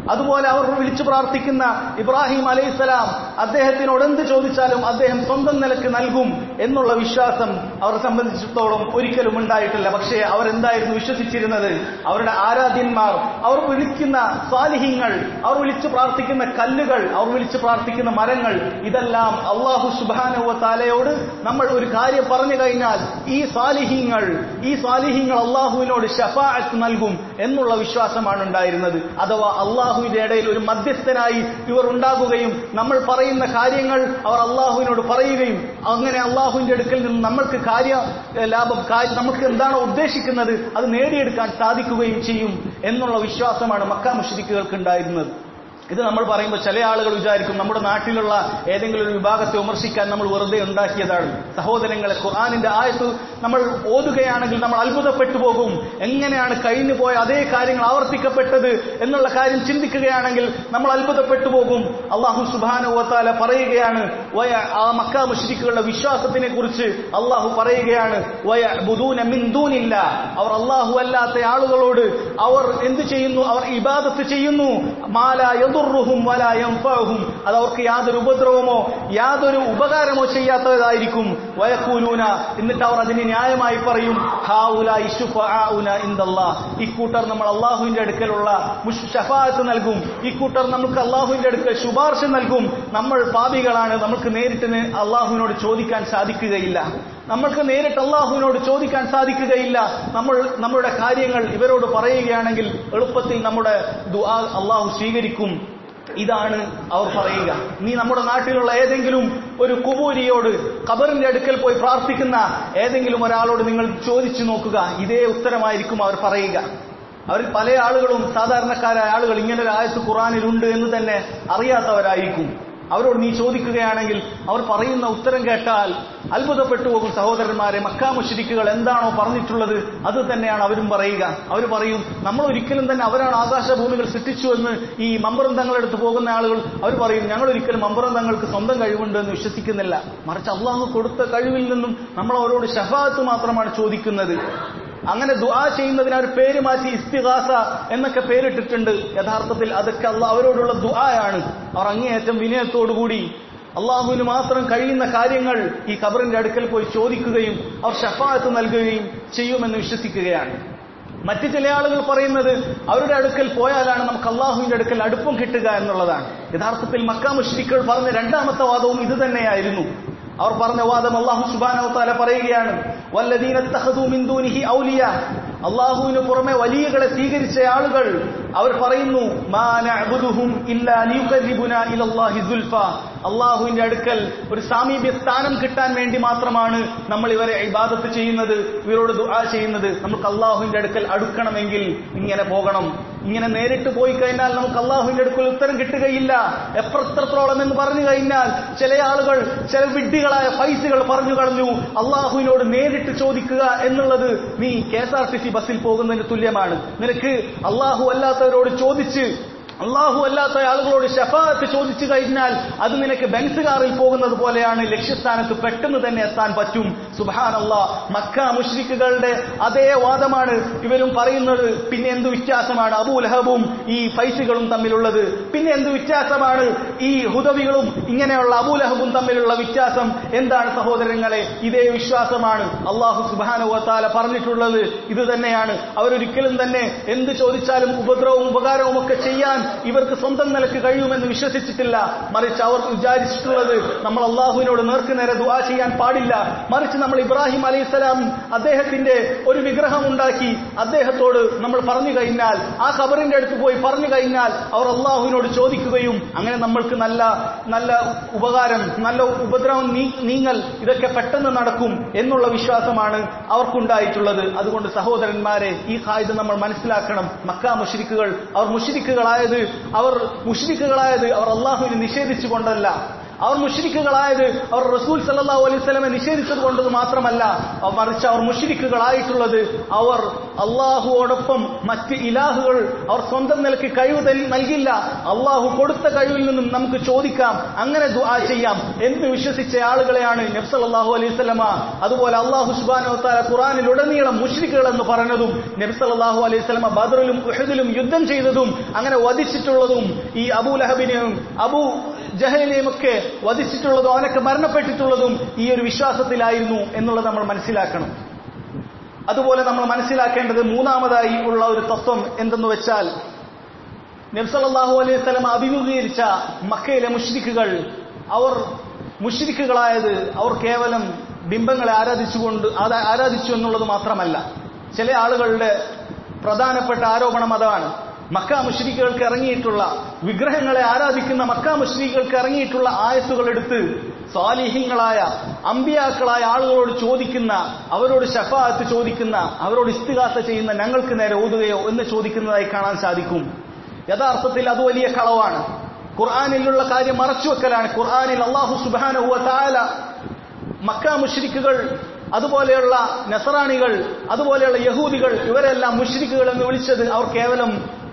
അതുപോലെ അവർ വിളിച്ചു പ്രാർത്ഥിക്കുന്ന ഇബ്രാഹിം അലൈഹിസ്സലാം അദ്ദേഹത്തിനോട് എന്ത് ചോദിച്ചാലും അദ്ദേഹം സ്വന്തം നിലക്ക് നൽകും എന്നുള്ള വിശ്വാസം അവരെ സംബന്ധിച്ചിടത്തോളം ഒരിക്കലും ഉണ്ടായിട്ടില്ല പക്ഷേ അവരെന്തായിരുന്നു വിശ്വസിച്ചിരുന്നത് അവരുടെ ആരാധ്യന്മാർ അവർ വിളിക്കുന്ന സ്വാലിഹ്യങ്ങൾ അവർ വിളിച്ചു പ്രാർത്ഥിക്കുന്ന കല്ലുകൾ അവർ വിളിച്ചു പ്രാർത്ഥിക്കുന്ന മരങ്ങൾ ഇതെല്ലാം അള്ളാഹു സുബാനുവ താലയോട് നമ്മൾ ഒരു കാര്യം പറഞ്ഞു കഴിഞ്ഞാൽ ഈ സ്വാലിഹ്യങ്ങൾ ഈ സ്വാലിഹ്യങ്ങൾ അള്ളാഹുവിനോട് ഷഫാഅത്ത് നൽകും എന്നുള്ള വിശ്വാസമാണ് ഉണ്ടായിരുന്നത് അഥവാ അള്ളാഹുവിന്റെ ഇടയിൽ ഒരു മധ്യസ്ഥനായി ഇവർ ഉണ്ടാകുകയും നമ്മൾ പറയുന്ന കാര്യങ്ങൾ അവർ അള്ളാഹുവിനോട് പറയുകയും അങ്ങനെ അള്ളാഹുവിന്റെ അടുക്കൽ നിന്ന് നമ്മൾക്ക് കാര്യ ഏഹ് ലാഭം കാര്യം നമുക്ക് എന്താണോ ഉദ്ദേശിക്കുന്നത് അത് നേടിയെടുക്കാൻ സാധിക്കുകയും ചെയ്യും എന്നുള്ള വിശ്വാസമാണ് മക്ക മുഷരിക്കുകൾക്ക് ഉണ്ടായിരുന്നത് ഇത് നമ്മൾ പറയുമ്പോൾ ചില ആളുകൾ വിചാരിക്കും നമ്മുടെ നാട്ടിലുള്ള ഏതെങ്കിലും ഒരു വിഭാഗത്തെ വിമർശിക്കാൻ നമ്മൾ വെറുതെ ഉണ്ടാക്കിയതാണ് സഹോദരങ്ങളെ ഖുർആാനിന്റെ ആയത്ത് നമ്മൾ ഓതുകയാണെങ്കിൽ നമ്മൾ അത്ഭുതപ്പെട്ടു പോകും എങ്ങനെയാണ് കഴിഞ്ഞു പോയ അതേ കാര്യങ്ങൾ ആവർത്തിക്കപ്പെട്ടത് എന്നുള്ള കാര്യം ചിന്തിക്കുകയാണെങ്കിൽ നമ്മൾ അത്ഭുതപ്പെട്ടു പോകും അള്ളാഹു സുബാനുവത്താല പറയുകയാണ് വയ ആ മക്ക മുഷ്രിക്കുകളുടെ വിശ്വാസത്തിനെ കുറിച്ച് അള്ളാഹു പറയുകയാണ് വയ ബുദൂന മിന്ദൂനില്ല അവർ അള്ളാഹു അല്ലാത്ത ആളുകളോട് അവർ എന്ത് ചെയ്യുന്നു അവർ ഇബാദത്ത് ചെയ്യുന്നു മാല യദുർറുഹും വല യൻഫഅഹും അത് അവർക്ക് യാതൊരു ഉപദ്രവമോ യാതൊരു ഉപകാരമോ ചെയ്യാത്തതായിരിക്കും വയക്കൂലൂന എന്നിട്ട് അവർ അതിന് ന്യായമായി പറയും ഹാഉലായി ശുഫആഉന ഇൻദല്ലാഹ് ഇക്കൂട്ടർ നമ്മൾ അള്ളാഹുവിന്റെ അടുക്കലുള്ള മുഷ് ഷഫാഅത്ത് നൽകും ഇക്കൂട്ടർ നമുക്ക് അള്ളാഹുവിന്റെ അടുക്കൽ ശുപാർശ നൽകും നമ്മൾ പാപികളാണ് നമുക്ക് നേരിട്ട് നേ- അള്ളാഹുവിനോട് ചോദിക്കാൻ സാധിക്കുകയില്ല നമ്മൾക്ക് നേരിട്ട് അള്ളാഹുവിനോട് ചോദിക്കാൻ സാധിക്കുകയില്ല നമ്മൾ നമ്മുടെ കാര്യങ്ങൾ ഇവരോട് പറയുകയാണെങ്കിൽ എളുപ്പത്തിൽ നമ്മുടെ ദുആ അള്ളാഹു സ്വീകരിക്കും ഇതാണ് അവർ പറയുക നീ നമ്മുടെ നാട്ടിലുള്ള ഏതെങ്കിലും ഒരു കുബൂരിയോട് ഖബറിന്റെ അടുക്കൽ പോയി പ്രാർത്ഥിക്കുന്ന ഏതെങ്കിലും ഒരാളോട് നിങ്ങൾ ചോദിച്ചു നോക്കുക ഇതേ ഉത്തരമായിരിക്കും അവർ പറയുക അവരിൽ പല ആളുകളും സാധാരണക്കാരായ ആളുകൾ ഇങ്ങനെ ഒരു ആയത്ത് ഖുറാനിലുണ്ട് എന്ന് തന്നെ അറിയാത്തവരായിരിക്കും അവരോട് നീ ചോദിക്കുകയാണെങ്കിൽ അവർ പറയുന്ന ഉത്തരം കേട്ടാൽ അത്ഭുതപ്പെട്ടു പോകും സഹോദരന്മാരെ മക്കാ മുഷരിക്കുകൾ എന്താണോ പറഞ്ഞിട്ടുള്ളത് അത് തന്നെയാണ് അവരും പറയുക അവർ പറയും നമ്മൾ ഒരിക്കലും തന്നെ അവരാണ് ആകാശഭൂമികൾ സൃഷ്ടിച്ചു എന്ന് ഈ മമ്പറം തങ്ങളെടുത്ത് പോകുന്ന ആളുകൾ അവർ പറയും ഞങ്ങൾ ഒരിക്കലും മമ്പറം തങ്ങൾക്ക് സ്വന്തം കഴിവുണ്ട് എന്ന് വിശ്വസിക്കുന്നില്ല മറിച്ച് അള്ളാഹു കൊടുത്ത കഴിവിൽ നിന്നും നമ്മൾ അവരോട് ഷഫാത്ത് മാത്രമാണ് ചോദിക്കുന്നത് അങ്ങനെ ദുആ ചെയ്യുന്നതിന് ഒരു പേര് മാറ്റി ഇസ്തിഹാസ എന്നൊക്കെ പേരിട്ടിട്ടുണ്ട് യഥാർത്ഥത്തിൽ അതൊക്കെ അള്ളാഹ് അവരോടുള്ള ദുആയാണ് അവർ അങ്ങേയറ്റം വിനയത്തോടുകൂടി അള്ളാഹുവിന് മാത്രം കഴിയുന്ന കാര്യങ്ങൾ ഈ ഖബറിന്റെ അടുക്കൽ പോയി ചോദിക്കുകയും അവർ ഷഫാത്ത് നൽകുകയും ചെയ്യുമെന്ന് വിശ്വസിക്കുകയാണ് മറ്റു ചില ആളുകൾ പറയുന്നത് അവരുടെ അടുക്കൽ പോയാലാണ് നമുക്ക് അള്ളാഹുവിന്റെ അടുക്കൽ അടുപ്പം കിട്ടുക എന്നുള്ളതാണ് യഥാർത്ഥത്തിൽ മക്ക മുഷ്രിക്കുകൾ പറഞ്ഞ രണ്ടാമത്തെ വാദവും ഇത് തന്നെയായിരുന്നു അവർ പറഞ്ഞ വാദം അള്ളാഹു സുബാനോ താല പറയുകയാണ് വല്ലദീന തഖദൂ മിൻ ദൂനിഹി ഔലിയ അള്ളാഹുവിന് പുറമെ വലിയകളെ സ്വീകരിച്ച ആളുകൾ അവർ പറയുന്നു മാ നഅ്ബുദുഹും ഇല്ലാ ലിയുഖർരിബുനാ ഇലല്ലാഹി സുൽഫ അള്ളാഹുവിന്റെ അടുക്കൽ ഒരു സാമീപ്യ സ്ഥാനം കിട്ടാൻ വേണ്ടി മാത്രമാണ് നമ്മൾ ഇവരെ ഇബാദത്ത് ചെയ്യുന്നത് ഇവരോട് ദുആ ചെയ്യുന്നത് നമുക്ക് അള്ളാഹുവിന്റെ അടുക്കൽ അടുക്കണമെങ്കിൽ ഇങ്ങനെ പോകണം ഇങ്ങനെ നേരിട്ട് പോയി കഴിഞ്ഞാൽ നമുക്ക് അള്ളാഹുവിന്റെ അടുക്കൽ ഉത്തരം കിട്ടുകയില്ല എത്രത്തോളം എന്ന് പറഞ്ഞു കഴിഞ്ഞാൽ ചില ആളുകൾ ചില വിഡ്ഢികളായ പൈസകൾ പറഞ്ഞു കളഞ്ഞു അള്ളാഹുവിനോട് നേരിട്ട് ചോദിക്കുക എന്നുള്ളത് നീ K S R T C ബസ്സിൽ പോകുന്നതിന് തുല്യമാണ് നിനക്ക് അള്ളാഹു അല്ലാത്തവരോട് ചോദിച്ച് അള്ളാഹു അല്ലാത്ത ആളുകളോട് ഷഫാത്ത് ചോദിച്ചു കഴിഞ്ഞാൽ അത് നിനക്ക് ബെൻസ് കാറിൽ പോകുന്നത് പോലെയാണ് ലക്ഷ്യസ്ഥാനത്ത് പെട്ടെന്ന് തന്നെ എത്താൻ പറ്റും സുബാൻ അള്ളാ മക്ക മുഷ്രിക്കുകളുടെ അതേ വാദമാണ് ഇവരും പറയുന്നത് പിന്നെ എന്ത് വ്യത്യാസമാണ് അബൂ ലഹബും ഈ ഫൈസുകളും തമ്മിലുള്ളത് പിന്നെ എന്ത് വ്യത്യാസമാണ് ഈ ഹുദവികളും ഇങ്ങനെയുള്ള അബൂ ലഹബും തമ്മിലുള്ള വ്യത്യാസം എന്താണ് സഹോദരങ്ങളെ ഇതേ വിശ്വാസമാണ് അള്ളാഹു സുബാനുവത്താല പറഞ്ഞിട്ടുള്ളത് ഇത് തന്നെയാണ് അവരൊരിക്കലും തന്നെ എന്ത് ചോദിച്ചാലും ഉപദ്രവവും ഉപകാരവും ഒക്കെ ചെയ്യാൻ ഇവർക്ക് സ്വന്തം നിലക്ക് കഴിയുമെന്ന് വിശ്വസിച്ചിട്ടില്ല മറിച്ച് അവർ വിചാരിച്ചിട്ടുള്ളത് നമ്മൾ അള്ളാഹുവിനോട് നേർക്ക് നേരെ ദുആ ചെയ്യാൻ പാടില്ല മറിച്ച് നമ്മൾ ഇബ്രാഹിം അലൈഹിസ്സലാം അദ്ദേഹത്തിന്റെ ഒരു വിഗ്രഹം ഉണ്ടാക്കി അദ്ദേഹത്തോട് നമ്മൾ പറഞ്ഞു കഴിഞ്ഞാൽ ആ ഖബറിന്റെ അടുത്ത് പോയി പറഞ്ഞു കഴിഞ്ഞാൽ അവർ അള്ളാഹുവിനോട് ചോദിക്കുകയും അങ്ങനെ നമ്മൾക്ക് നല്ല നല്ല ഉപകാരം നല്ല ഉപദ്രവം നീ- നീങ്ങൽ ഇതൊക്കെ പെട്ടെന്ന് നടക്കും എന്നുള്ള വിശ്വാസമാണ് അവർക്കുണ്ടായിട്ടുള്ളത് അതുകൊണ്ട് സഹോദരന്മാരെ ഈ കായിക നമ്മൾ മനസ്സിലാക്കണം മക്ക മുഷിരിക്കുകൾ അവർ മുഷിരിക്കുകളായത് അവർ മുഷിരിക്കുകളായത് അവർ അള്ളാഹുവിനെ നിഷേധിച്ചുകൊണ്ടല്ല അവർ മുഷ്രിക്കുകളായത് അവർ റസൂൽ സല്ലല്ലാഹു അലൈഹി വസല്ലമെ നിഷേധിച്ചത് കൊണ്ട് മാത്രമല്ല മറിച്ച് അവർ മുഷ്രിക്കുകളായിട്ടുള്ളത് അവർ അള്ളാഹുവോടൊപ്പം മറ്റ് ഇലാഹുകൾ അവർ സ്വന്തം നിലയ്ക്ക് കഴിവ് തൽ- നൽകില്ല അള്ളാഹു കൊടുത്ത കഴിവിൽ നിന്നും നമുക്ക് ചോദിക്കാം അങ്ങനെ ദുആ ചെയ്യാം എന്ന് വിശ്വസിച്ച ആളുകളെയാണ് നബ്സല്ലാഹു അലൈഹി സ്വലമ അതുപോലെ അള്ളാഹു സുബാനോ താല ഖുറാനിലുടനീളം മുഷ്രിക്കുകൾ എന്ന് പറഞ്ഞതും നബ്സല്ലാഹു അലൈഹി സ്വലമ ബദറിലും ഉഹദിലും യുദ്ധം ചെയ്തതും അങ്ങനെ വധിച്ചിട്ടുള്ളതും ഈ അബൂ ലഹബിനെയും അബൂ ജഹലിനെയും ഒക്കെ വധിച്ചിട്ടുള്ളതും അവനൊക്കെ മരണപ്പെട്ടിട്ടുള്ളതും ഈ ഒരു വിശ്വാസത്തിലായിരുന്നു എന്നുള്ളത് നമ്മൾ മനസ്സിലാക്കണം അതുപോലെ നമ്മൾ മനസ്സിലാക്കേണ്ടത് മൂന്നാമതായി ഉള്ള ഒരു തത്വം എന്തെന്ന് വെച്ചാൽ നബ്സല്ലാഹു അലൈഹി സ്വലം അഭിമുഖീകരിച്ച മക്കയിലെ മുഷ്രിക്കുകൾ അവർ മുഷ്രിക്കുകളായത് അവർ കേവലം ബിംബങ്ങളെ ആരാധിച്ചുകൊണ്ട് ആരാ- ആരാധിച്ചു എന്നുള്ളത് മാത്രമല്ല ചില ആളുകളുടെ പ്രധാനപ്പെട്ട ആരോപണം അതാണ് മക്ക മുഷ്രിക്കുകൾക്ക് ഇറങ്ങിയിട്ടുള്ള വിഗ്രഹങ്ങളെ ആരാധിക്കുന്ന മക്ക മുഷ്രിക്കുകൾക്ക് ഇറങ്ങിയിട്ടുള്ള ആയത്തുകൾ എടുത്ത് സ്വാലിഹ്യങ്ങളായ അമ്പിയാക്കളായ ആളുകളോട് ചോദിക്കുന്ന അവരോട് ഷഫാത്ത് ചോദിക്കുന്ന അവരോട് ഇസ്തികാസ ചെയ്യുന്ന ഞങ്ങൾക്ക് നേരെ ഓതുകയോ എന്ന് ചോദിക്കുന്നതായി കാണാൻ സാധിക്കും യഥാർത്ഥത്തിൽ അത് വലിയ കളവാണ് ഖുർആാനിലുള്ള കാര്യം മറച്ചുവെക്കലാണ് ഖുർആാനിൽ അള്ളാഹു സുബാനഹുവ താല മക്ക മുഷ്രിക്കുകൾ അതുപോലെയുള്ള നസറാണികൾ അതുപോലെയുള്ള യഹൂദികൾ ഇവരെല്ലാം മുഷ്രിക്കുകൾ എന്ന് വിളിച്ചത് അവർ കേവലം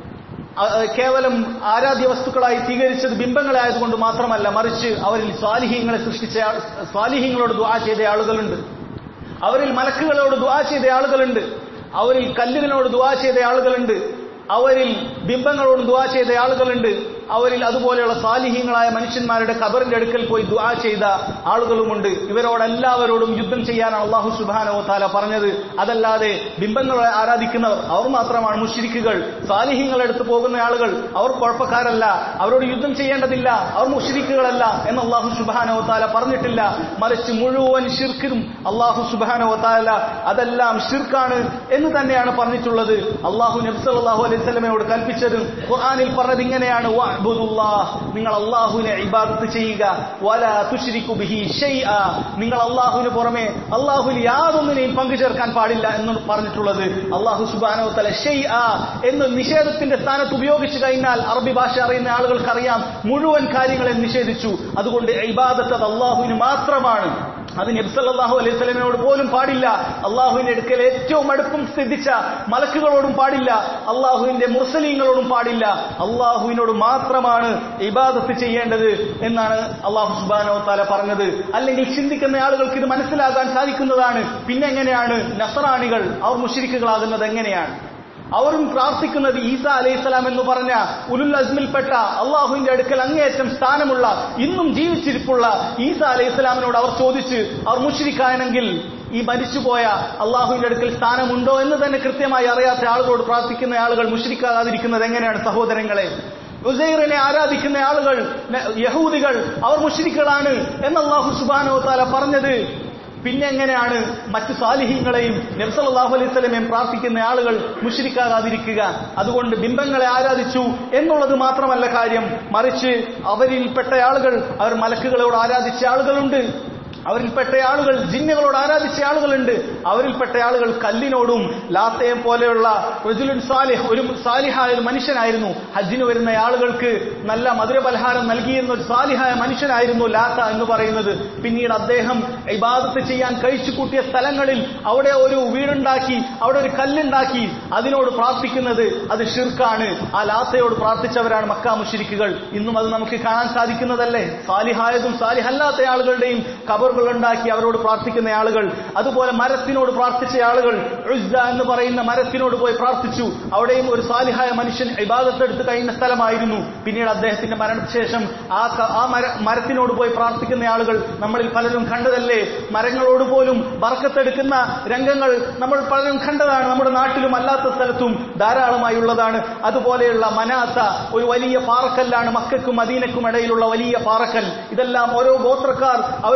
അഹ് കേവലം ആരാധ്യ വസ്തുക്കളായി സ്വീകരിച്ചത് ബിംബങ്ങളായതുകൊണ്ട് മാത്രമല്ല മറിച്ച് അവരിൽ സ്വാലിഹ്യങ്ങളെ സൃഷ്ടിച്ച ആൾ- സ്വാലിഹ്യങ്ങളോട് ദുആ ചെയ്ത ആളുകളുണ്ട് അവരിൽ മലക്കുകളോട് ദുആ ചെയ്ത ആളുകളുണ്ട് അവരിൽ കല്ലുകളോട് ദുആ ചെയ്ത ആളുകളുണ്ട് അവരിൽ ബിംബങ്ങളോട് ദുആ ചെയ്ത ആളുകളുണ്ട് അവരിൽ അതുപോലെയുള്ള സാലിഹ്യങ്ങളായ മനുഷ്യന്മാരുടെ ഖബറിന്റെ അടുക്കൽ പോയി ദുആ ചെയ്ത ആളുകളുമുണ്ട് ഇവരോടെല്ലാവരോടും യുദ്ധം ചെയ്യാനാണ് അള്ളാഹു സുബാനോ താല പറഞ്ഞത് അതല്ലാതെ ബിംബങ്ങളെ ആരാധിക്കുന്നവർ അവർ മാത്രമാണ് മുഷിരിക്കുകൾ സാലിഹ്യങ്ങളുടെ അടുത്ത് പോകുന്ന ആളുകൾ അവർ കുഴപ്പക്കാരല്ല അവരോട് യുദ്ധം ചെയ്യേണ്ടതില്ല അവർ മുഷിരിക്കുകളല്ല എന്ന് അള്ളാഹു സുബാനോ താല പറഞ്ഞിട്ടില്ല മറിച്ച് മുഴുവൻ ഷിർക്കിനും അള്ളാഹു സുബാനോ താല അതെല്ലാം ഷിർക്കാണ് എന്ന് തന്നെയാണ് പറഞ്ഞിട്ടുള്ളത് അള്ളാഹു നബ്സല്ലാഹു അലൈഹി സ്വലമയോട് കൽപ്പിച്ചത് ഖുർആനിൽ പറഞ്ഞത് ഇങ്ങനെയാണ് വഅ്ബുദുല്ലാഹ്. നിങ്ങൾ അള്ളാഹുവിനെ ഇബാദത്ത് ചെയ്യുക വല തുശ്രിക്കു ബിഹി ഷൈഅ നിങ്ങൾ അള്ളാഹുവിന് പുറമെ അള്ളാഹുവിൽ യാതൊന്നിനെയും പങ്കു ചേർക്കാൻ പാടില്ല എന്ന് പറഞ്ഞിട്ടുള്ളത് അള്ളാഹു സുബാനോ തല ഷെയ്അ എന്ന് നിഷേധത്തിന്റെ സ്ഥാനത്ത് ഉപയോഗിച്ചു കഴിഞ്ഞാൽ അറബി ഭാഷ അറിയുന്ന ആളുകൾക്കറിയാം മുഴുവൻ കാര്യങ്ങളെ നിഷേധിച്ചു അതുകൊണ്ട് ഇബാദത്ത് അത് അള്ളാഹുവിന് മാത്രമാണ് അത് നബ്സല്ലാഹു അലൈഹി സ്വലമിനോട് പോലും പാടില്ല അള്ളാഹുവിന്റെ അടുക്കൽ ഏറ്റവും അടുപ്പം സ്ഥിതിച്ച മലക്കുകളോടും പാടില്ല അള്ളാഹുവിന്റെ മുർസലീങ്ങളോടും പാടില്ല അള്ളാഹുവിനോട് മാത്രമാണ് ഇബാദത്ത് ചെയ്യേണ്ടത് എന്നാണ് അള്ളാഹു സുബാനോ താല പറഞ്ഞത് അല്ലെങ്കിൽ ചിന്തിക്കുന്ന ആളുകൾക്ക് ഇത് മനസ്സിലാകാൻ സാധിക്കുന്നതാണ് പിന്നെ എങ്ങനെയാണ് നസറാണികൾ അവർ മുഷിരിക്കുകളാകുന്നത് എങ്ങനെയാണ് അവരും പ്രാർത്ഥിക്കുന്നത് ഈസ അലൈഹിസ്സലാം എന്ന് പറഞ്ഞ ഉലുൽ അസ്മിൽപ്പെട്ട അള്ളാഹുവിന്റെ അടുക്കൽ അങ്ങേയറ്റം സ്ഥാനമുള്ള ഇന്നും ജീവിച്ചിരിപ്പുള്ള ഈസ അലൈഹിസ്സലാമിനോട് അവർ ചോദിച്ച് അവർ മുഷിരിക്കാണെങ്കിൽ ഈ മരിച്ചുപോയ അള്ളാഹുവിന്റെ അടുക്കൽ സ്ഥാനമുണ്ടോ എന്ന് തന്നെ കൃത്യമായി അറിയാത്ത ആളുകളോട് പ്രാർത്ഥിക്കുന്ന ആളുകൾ മുഷിരിക്കാതിരിക്കുന്നത് എങ്ങനെയാണ് സഹോദരങ്ങളെ ഉസൈറിനെ ആരാധിക്കുന്ന ആളുകൾ ന- യഹൂദികൾ അവർ മുഷിരിക്കളാണ് എന്ന് അള്ളാഹു സുബാനോ താല പറഞ്ഞത് പിന്നെ എങ്ങനെയാണ് മറ്റു സാലിഹ്യങ്ങളെയും നബ്സല്ലാഹു അലൈഹി സ്വലമയും പ്രാർത്ഥിക്കുന്ന ആളുകൾ മുഷിരിക്കാകാതിരിക്കുക അതുകൊണ്ട് ബിംബങ്ങളെ ആരാധിച്ചു എന്നുള്ളത് മാത്രമല്ല കാര്യം മറിച്ച് അവരിൽപ്പെട്ട ആളുകൾ അവർ മലക്കുകളോട് ആരാധിച്ച ആളുകളുണ്ട് അവരിൽപ്പെട്ട ആളുകൾ ജിന്നുകളോട് ആരാധിച്ച ആളുകളുണ്ട് അവരിൽപ്പെട്ട ആളുകൾ കല്ലിനോടും ലാത്തയെ പോലെയുള്ള റജുലുൻ സാലിഹ് ഒരു സാലിഹായ ഒരു മനുഷ്യനായിരുന്നു ഹജ്ജിന് വരുന്ന ആളുകൾക്ക് നല്ല മധുരപലഹാരം നൽകിയിരുന്ന ഒരു സാലിഹായ മനുഷ്യനായിരുന്നു ലാത്ത എന്ന് പറയുന്നത് പിന്നീട് അദ്ദേഹം ഇബാദത്ത് ചെയ്യാൻ കഴിച്ചു കൂട്ടിയ സ്ഥലങ്ങളിൽ അവിടെ ഒരു വീടുണ്ടാക്കി അവിടെ ഒരു കല്ലുണ്ടാക്കി അതിനോട് പ്രാർത്ഥിക്കുന്നത് അത് ഷിർക്കാണ് ആ ലാത്തയോട് പ്രാർത്ഥിച്ചവരാണ് മക്ക മുഷിരിക്കുകൾ ഇന്നും അത് നമുക്ക് കാണാൻ സാധിക്കുന്നതല്ലേ സാലിഹായതും സാലിഹല്ലാത്ത ആളുകളുടെയും കബറുകൾ ഉണ്ടാക്കി അവരോട് പ്രാർത്ഥിക്കുന്ന ആളുകൾ അതുപോലെ മരത്തിനോട് പ്രാർത്ഥിച്ച ആളുകൾ ഉസ്സ എന്ന് പറയുന്ന മരത്തിനോട് പോയി പ്രാർത്ഥിച്ചു അവിടെയും ഒരു സാലിഹായ മനുഷ്യൻ ഇബാദത്തെടുത്ത് കഴിയുന്ന സ്ഥലമായിരുന്നു പിന്നീട് അദ്ദേഹത്തിന്റെ മരണശേഷം ആ ക- ആ മര മരത്തിനോട് പോയി പ്രാർത്ഥിക്കുന്ന ആളുകൾ നമ്മളിൽ പലരും കണ്ടതല്ലേ മരങ്ങളോട് പോലും ബറക്കത്തെടുക്കുന്ന രംഗങ്ങൾ നമ്മൾ പലരും കണ്ടതാണ് നമ്മുടെ നാട്ടിലും അല്ലാത്ത സ്ഥലത്തും ധാരാളമായി ഉള്ളതാണ് അതുപോലെയുള്ള മനാത്ത ഒരു വലിയ പാറക്കല്ലാണ് മക്കൾക്കും മദീനക്കും ഇടയിലുള്ള വലിയ പാറക്കൽ ഇതെല്ലാം ഓരോ ഗോത്രക്കാർ അവരുടെ ആവശ്യങ്ങൾ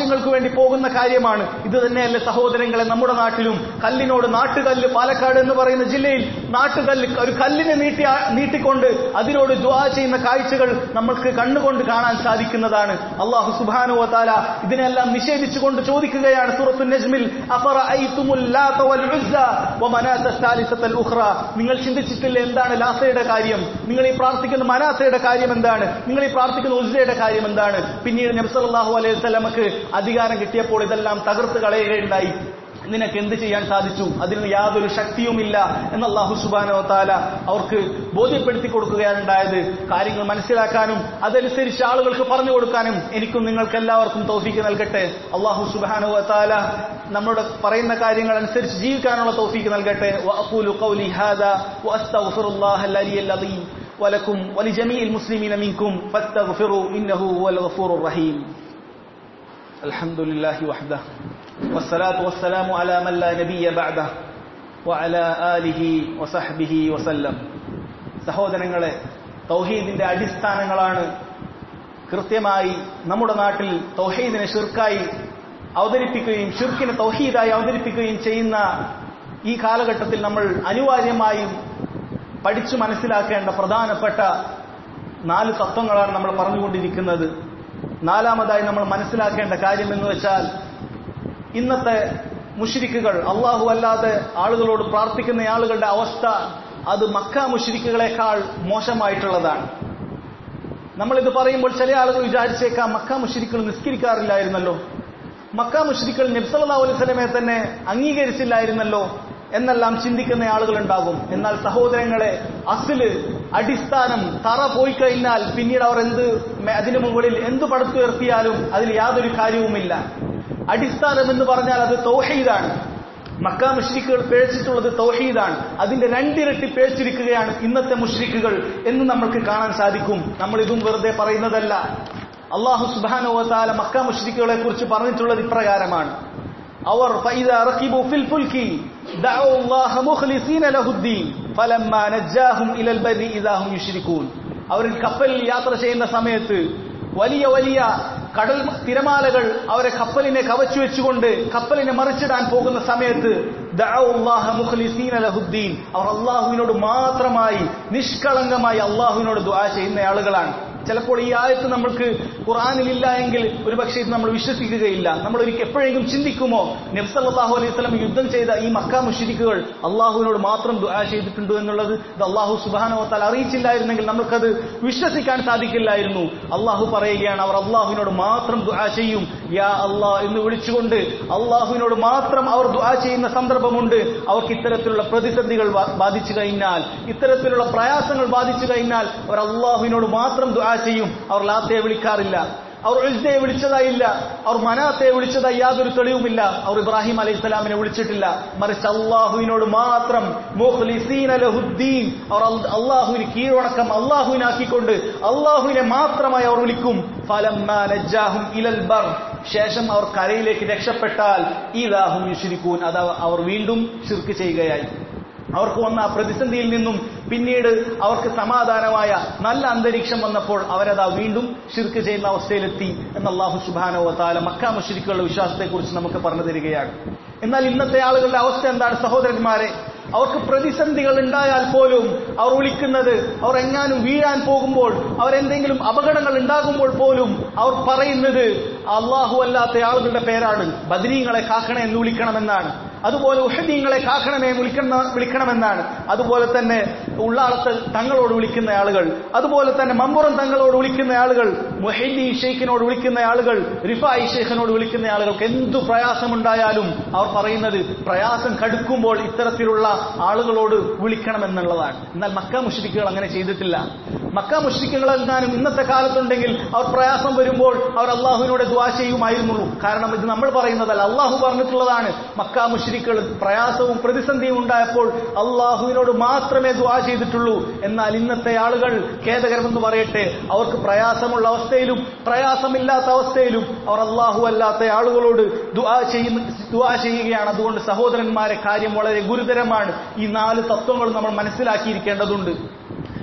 ആവശ്യങ്ങൾക്ക് വേണ്ടി പോകുന്ന കാര്യമാണ് ഇത് തന്നെയല്ലേ സഹോദരങ്ങളെ നമ്മുടെ നാട്ടിലും കല്ലിനോട് നാട്ടുകല്ല് പാലക്കാട് എന്ന് പറയുന്ന ജില്ലയിൽ നാട്ടുകല്ല് ഒരു കല്ലിനെ നീട്ടി നീട്ടിക്കൊണ്ട് അതിനോട് ദ്വാ ചെയ്യുന്ന കാഴ്ചകൾ നമ്മൾക്ക് കണ്ണുകൊണ്ട് കാണാൻ സാധിക്കുന്നതാണ് അള്ളാഹു സുബാനു താല ഇതിനെല്ലാം നിഷേധിച്ചുകൊണ്ട് ചോദിക്കുകയാണ് സൂറത്തു നജ്മിൽ അഫറഅയ്തുമുൽ ലാത വൽ ഉസ്സ വമനാത സാലിസത്തൽ ഉഖ്റ നിങ്ങൾ ചിന്തിച്ചിട്ടില്ല എന്താണ് ലാസയുടെ കാര്യം നിങ്ങൾ ഈ പ്രാർത്ഥിക്കുന്ന മനാസയുടെ കാര്യം എന്താണ് നിങ്ങൾ ഈ പ്രാർത്ഥിക്കുന്ന ഉസ്സയുടെ കാര്യം എന്താണ് പിന്നീട് നബി സല്ലല്ലാഹു അലൈഹി വസല്ലമക്ക് അധികാരം കിട്ടിയപ്പോൾ ഇതെല്ലാം തകർത്ത് കളയുകയുണ്ടായി നിനക്ക് എന്ത് ചെയ്യാൻ സാധിച്ചു അതിന് യാതൊരു ശക്തിയുമില്ല എന്ന് അള്ളാഹു സുബാനോ താല അവർക്ക് ബോധ്യപ്പെടുത്തി കൊടുക്കുകയാണ് ഉണ്ടായത് കാര്യങ്ങൾ മനസ്സിലാക്കാനും അതനുസരിച്ച് ആളുകൾക്ക് പറഞ്ഞു കൊടുക്കാനും എനിക്കും നിങ്ങൾക്ക് എല്ലാവർക്കും തൗഫീക്ക് നൽകട്ടെ അള്ളാഹു സുബാനോ താല നമ്മുടെ പറയുന്ന കാര്യങ്ങൾ അനുസരിച്ച് ജീവിക്കാനുള്ള തൗഫീക്ക് നൽകട്ടെ വഅഖൂലു ഖൗലി ഹാദാ വഅസ്തഗ്ഫിറുല്ലാഹൽ അലിയൽ അദീം ولكم ولجميع المسلمين منكم فاستغفروا إنه هو الغفور الرحيم الحمد لله وحده والصلاة والسلام على من لا نبي بعده وعلى آله وصحبه وسلم സഹോദരങ്ങളെ തൗഹീദിന്റെ അടിസ്ഥാനങ്ങളാണ് കൃത്യമായി നമ്മുടെ നാട്ടിൽ തൗഹീദിനെ ഷിർക്കായി അവതരിപ്പിക്കുകയും ഷിർക്കിനെ തൗഹീദായി അവതരിപ്പിക്കുകയും ചെയ്യുന്ന ഈ കാലഘട്ടത്തിൽ നമ്മൾ അനിവാര്യമായും പഠിച്ചു മനസ്സിലാക്കേണ്ട പ്രധാനപ്പെട്ട നാല് തത്വങ്ങളാണ് നമ്മൾ പറഞ്ഞുകൊണ്ടിരിക്കുന്നത് നാലാമതായി നമ്മൾ മനസ്സിലാക്കേണ്ട കാര്യം എന്ന് വെച്ചാൽ ഇന്നത്തെ മുഷിരിക്കുകൾ അള്ളാഹു അല്ലാതെ ആളുകളോട് പ്രാർത്ഥിക്കുന്ന ആളുകളുടെ അവസ്ഥ അത് മക്ക മുഷിരിക്കുകളെക്കാൾ മോശമായിട്ടുള്ളതാണ് നമ്മളിത് പറയുമ്പോൾ ചില ആളുകൾ വിചാരിച്ചേക്കാം മക്ക മുഷിരിക്കുകൾ നിസ്കരിക്കാറില്ലായിരുന്നല്ലോ മക്ക മുഷിരിക്കുകൾ നബ്സല്ലാ അലൈഹി സ്വലമെ തന്നെ അംഗീകരിച്ചില്ലായിരുന്നല്ലോ എന്നെല്ലാം ചിന്തിക്കുന്ന ആളുകൾ ഉണ്ടാകും എന്നാൽ സഹോദരങ്ങളെ അസില് അടിസ്ഥാനം തറ പോയി കഴിഞ്ഞാൽ പിന്നീട് അവർ എന്ത് അതിനു മുകളിൽ എന്ത് പടുത്തുയർത്തിയാലും അതിൽ യാതൊരു കാര്യവുമില്ല അടിസ്ഥാനം എന്ന് പറഞ്ഞാൽ അത് തൗഹീദാണ് മക്ക മുഷ്രിക്കുകൾ പേഴ്ചിട്ടുള്ളത് തൗഹീദാണ് അതിന്റെ രണ്ടിരട്ടി പേഴ്ചിരിക്കുകയാണ് ഇന്നത്തെ മുഷ്രിക്കുകൾ എന്ന് നമ്മൾക്ക് കാണാൻ സാധിക്കും നമ്മൾ ഇതും വെറുതെ പറയുന്നതല്ല അള്ളാഹു സുബാനുവത്താല മക്ക മുഷ്രിക്കുകളെ കുറിച്ച് പറഞ്ഞിട്ടുള്ളത് ഇപ്രകാരമാണ് അവർ فإذا ركبوا في الفلك دعوا الله مخلصين له الدين فلما نجاهم إلى البر إذا هم يشركون അവർ കപ്പലിൽ യാത്ര ചെയ്യുന്ന സമയത്ത് വലിയ വലിയ കടൽ തിരമാലകൾ അവരെ കപ്പലിനെ കവച്ചു വെച്ചുകൊണ്ട് കപ്പലിനെ മറിച്ചിടാൻ പോകുന്ന സമയത്ത് ലഹുദ്ദീൻ അവർ അള്ളാഹുവിനോട് മാത്രമായി നിഷ്കളങ്കമായി അള്ളാഹുവിനോട് ദുആ ചെയ്യുന്ന ആളുകളാണ് ചിലപ്പോൾ ഈ ആയത്ത് നമ്മൾക്ക് ഖുറാനിലില്ല എങ്കിൽ ഒരുപക്ഷെ ഇത് നമ്മൾ വിശ്വസിക്കുകയില്ല നമ്മൾ ഒരിക്കൽ എപ്പോഴെങ്കിലും ചിന്തിക്കുമോ നബ്സല്ലാഹു അലൈഹി സ്വലം യുദ്ധം ചെയ്ത ഈ മക്ക മുഷിരിക്കുകൾ അള്ളാഹുവിനോട് മാത്രം ദുആ ചെയ്തിട്ടുണ്ട് എന്നുള്ളത് ഇത് അള്ളാഹു സുബാനോത്താൽ അറിയിച്ചില്ലായിരുന്നെങ്കിൽ നമുക്കത് വിശ്വസിക്കാൻ സാധിക്കില്ലായിരുന്നു അള്ളാഹു പറയുകയാണ് അവർ അള്ളാഹുവിനോട് മാത്രം ദുആ ചെയ്യും യാ അള്ളാഹ് എന്ന് വിളിച്ചുകൊണ്ട് അള്ളാഹുവിനോട് മാത്രം അവർ ദുആ ചെയ്യുന്ന സന്ദർഭമുണ്ട് അവർക്ക് ഇത്തരത്തിലുള്ള പ്രതിസന്ധികൾ ബാധിച്ചു കഴിഞ്ഞാൽ ഇത്തരത്തിലുള്ള പ്രയാസങ്ങൾ ബാധിച്ചു കഴിഞ്ഞാൽ അവർ അള്ളാഹുവിനോട് മാത്രം ദുആ ചെയ്യും അവർ ലാത്തയെ വിളിക്കാറില്ല അവർ ഉൽസയെ വിളിച്ചതായില്ല അവർ മനാത്തെ വിളിച്ചതായി യാതൊരു തെളിവുമില്ല അവർ ഇബ്രാഹിം അലൈഹി സ്വലാമിനെ വിളിച്ചിട്ടില്ല മറിച്ച് അള്ളാഹുവിനോട് മാത്രം ലഹുദ്ദീൻ അവർ അള്ളാഹുവിന് കീഴ്വണക്കം അള്ളാഹുവിനാക്കിക്കൊണ്ട് അള്ളാഹുവിനെ മാത്രമായി അവർ വിളിക്കും ഫലം ഇലൽ ബർ ശേഷം അവർ കരയിലേക്ക് രക്ഷപ്പെട്ടാൽ ഈദാഹും യുഷിരിക്കൂൻ അത് അവർ വീണ്ടും ശിർക്ക് ചെയ്യുകയായി അവർക്ക് വന്ന ആ പ്രതിസന്ധിയിൽ നിന്നും പിന്നീട് അവർക്ക് സമാധാനമായ നല്ല അന്തരീക്ഷം വന്നപ്പോൾ അവരതാ വീണ്ടും ഷിർക്ക് ചെയ്യുന്ന അവസ്ഥയിലെത്തി എന്ന് അള്ളാഹു സുബാനോ താല മക്ക മുഷിരിക്കുകളുടെ വിശ്വാസത്തെക്കുറിച്ച് നമുക്ക് പറഞ്ഞു തരികയാണ് എന്നാൽ ഇന്നത്തെ ആളുകളുടെ അവസ്ഥ എന്താണ് സഹോദരന്മാരെ അവർക്ക് പ്രതിസന്ധികൾ ഉണ്ടായാൽ പോലും അവർ വിളിക്കുന്നത് അവർ എങ്ങാനും വീഴാൻ പോകുമ്പോൾ അവരെന്തെങ്കിലും അപകടങ്ങൾ ഉണ്ടാകുമ്പോൾ പോലും അവർ പറയുന്നത് അള്ളാഹു അല്ലാത്ത ആളുകളുടെ പേരാണ് ബദരീങ്ങളെ കാക്കണേ എന്ന് വിളിക്കണമെന്നാണ് അതുപോലെ ഉഹദീങ്ങളെ കാക്കണമേ വിളിക്കണ വിളിക്കണമെന്നാണ് അതുപോലെ തന്നെ ഉള്ളാളത്ത് തങ്ങളോട് വിളിക്കുന്ന ആളുകൾ അതുപോലെ തന്നെ മമ്പുറം തങ്ങളോട് വിളിക്കുന്ന ആളുകൾ മൊഹീദി ഷെയ്ഖിനോട് വിളിക്കുന്ന ആളുകൾ റിഫായി ഷെയ്ഖിനോട് വിളിക്കുന്ന ആളുകൾക്ക് എന്തു പ്രയാസമുണ്ടായാലും അവർ പറയുന്നത് പ്രയാസം കടുക്കുമ്പോൾ ഇത്തരത്തിലുള്ള ആളുകളോട് വിളിക്കണമെന്നുള്ളതാണ് എന്നാൽ മക്ക മുഷ്രിക്കുകൾ അങ്ങനെ ചെയ്തിട്ടില്ല മക്ക മുഷ്രിക്കുകൾ എങ്ങാനും ഇന്നത്തെ കാലത്തുണ്ടെങ്കിൽ അവർ പ്രയാസം വരുമ്പോൾ അവർ അള്ളാഹുവിനോട് ദ്വാ ചെയ്യുമായിരുന്നുള്ളൂ കാരണം ഇത് നമ്മൾ പറയുന്നതല്ല അള്ളാഹു പറഞ്ഞിട്ടുള്ളതാണ് മക്ക മുഷ്രിക്കുകൾ പ്രയാസവും പ്രതിസന്ധിയും ഉണ്ടായപ്പോൾ അള്ളാഹുവിനോട് മാത്രമേ ദ്വാ ചെയ്തിട്ടുള്ളൂ എന്നാൽ ഇന്നത്തെ ആളുകൾ ഖേദകരമെന്ന് പറയട്ടെ അവർക്ക് പ്രയാസമുള്ള അവസ്ഥയിലും പ്രയാസമില്ലാത്ത അവസ്ഥയിലും അവർ അള്ളാഹു അല്ലാത്ത ആളുകളോട് ദുആ ചെയ്യുന്ന ദുആ ചെയ്യുകയാണ് അതുകൊണ്ട് സഹോദരന്മാരെ കാര്യം വളരെ ഗുരുതരമാണ് ഈ നാല് തത്വങ്ങൾ നമ്മൾ മനസ്സിലാക്കിയിരിക്കേണ്ടതുണ്ട്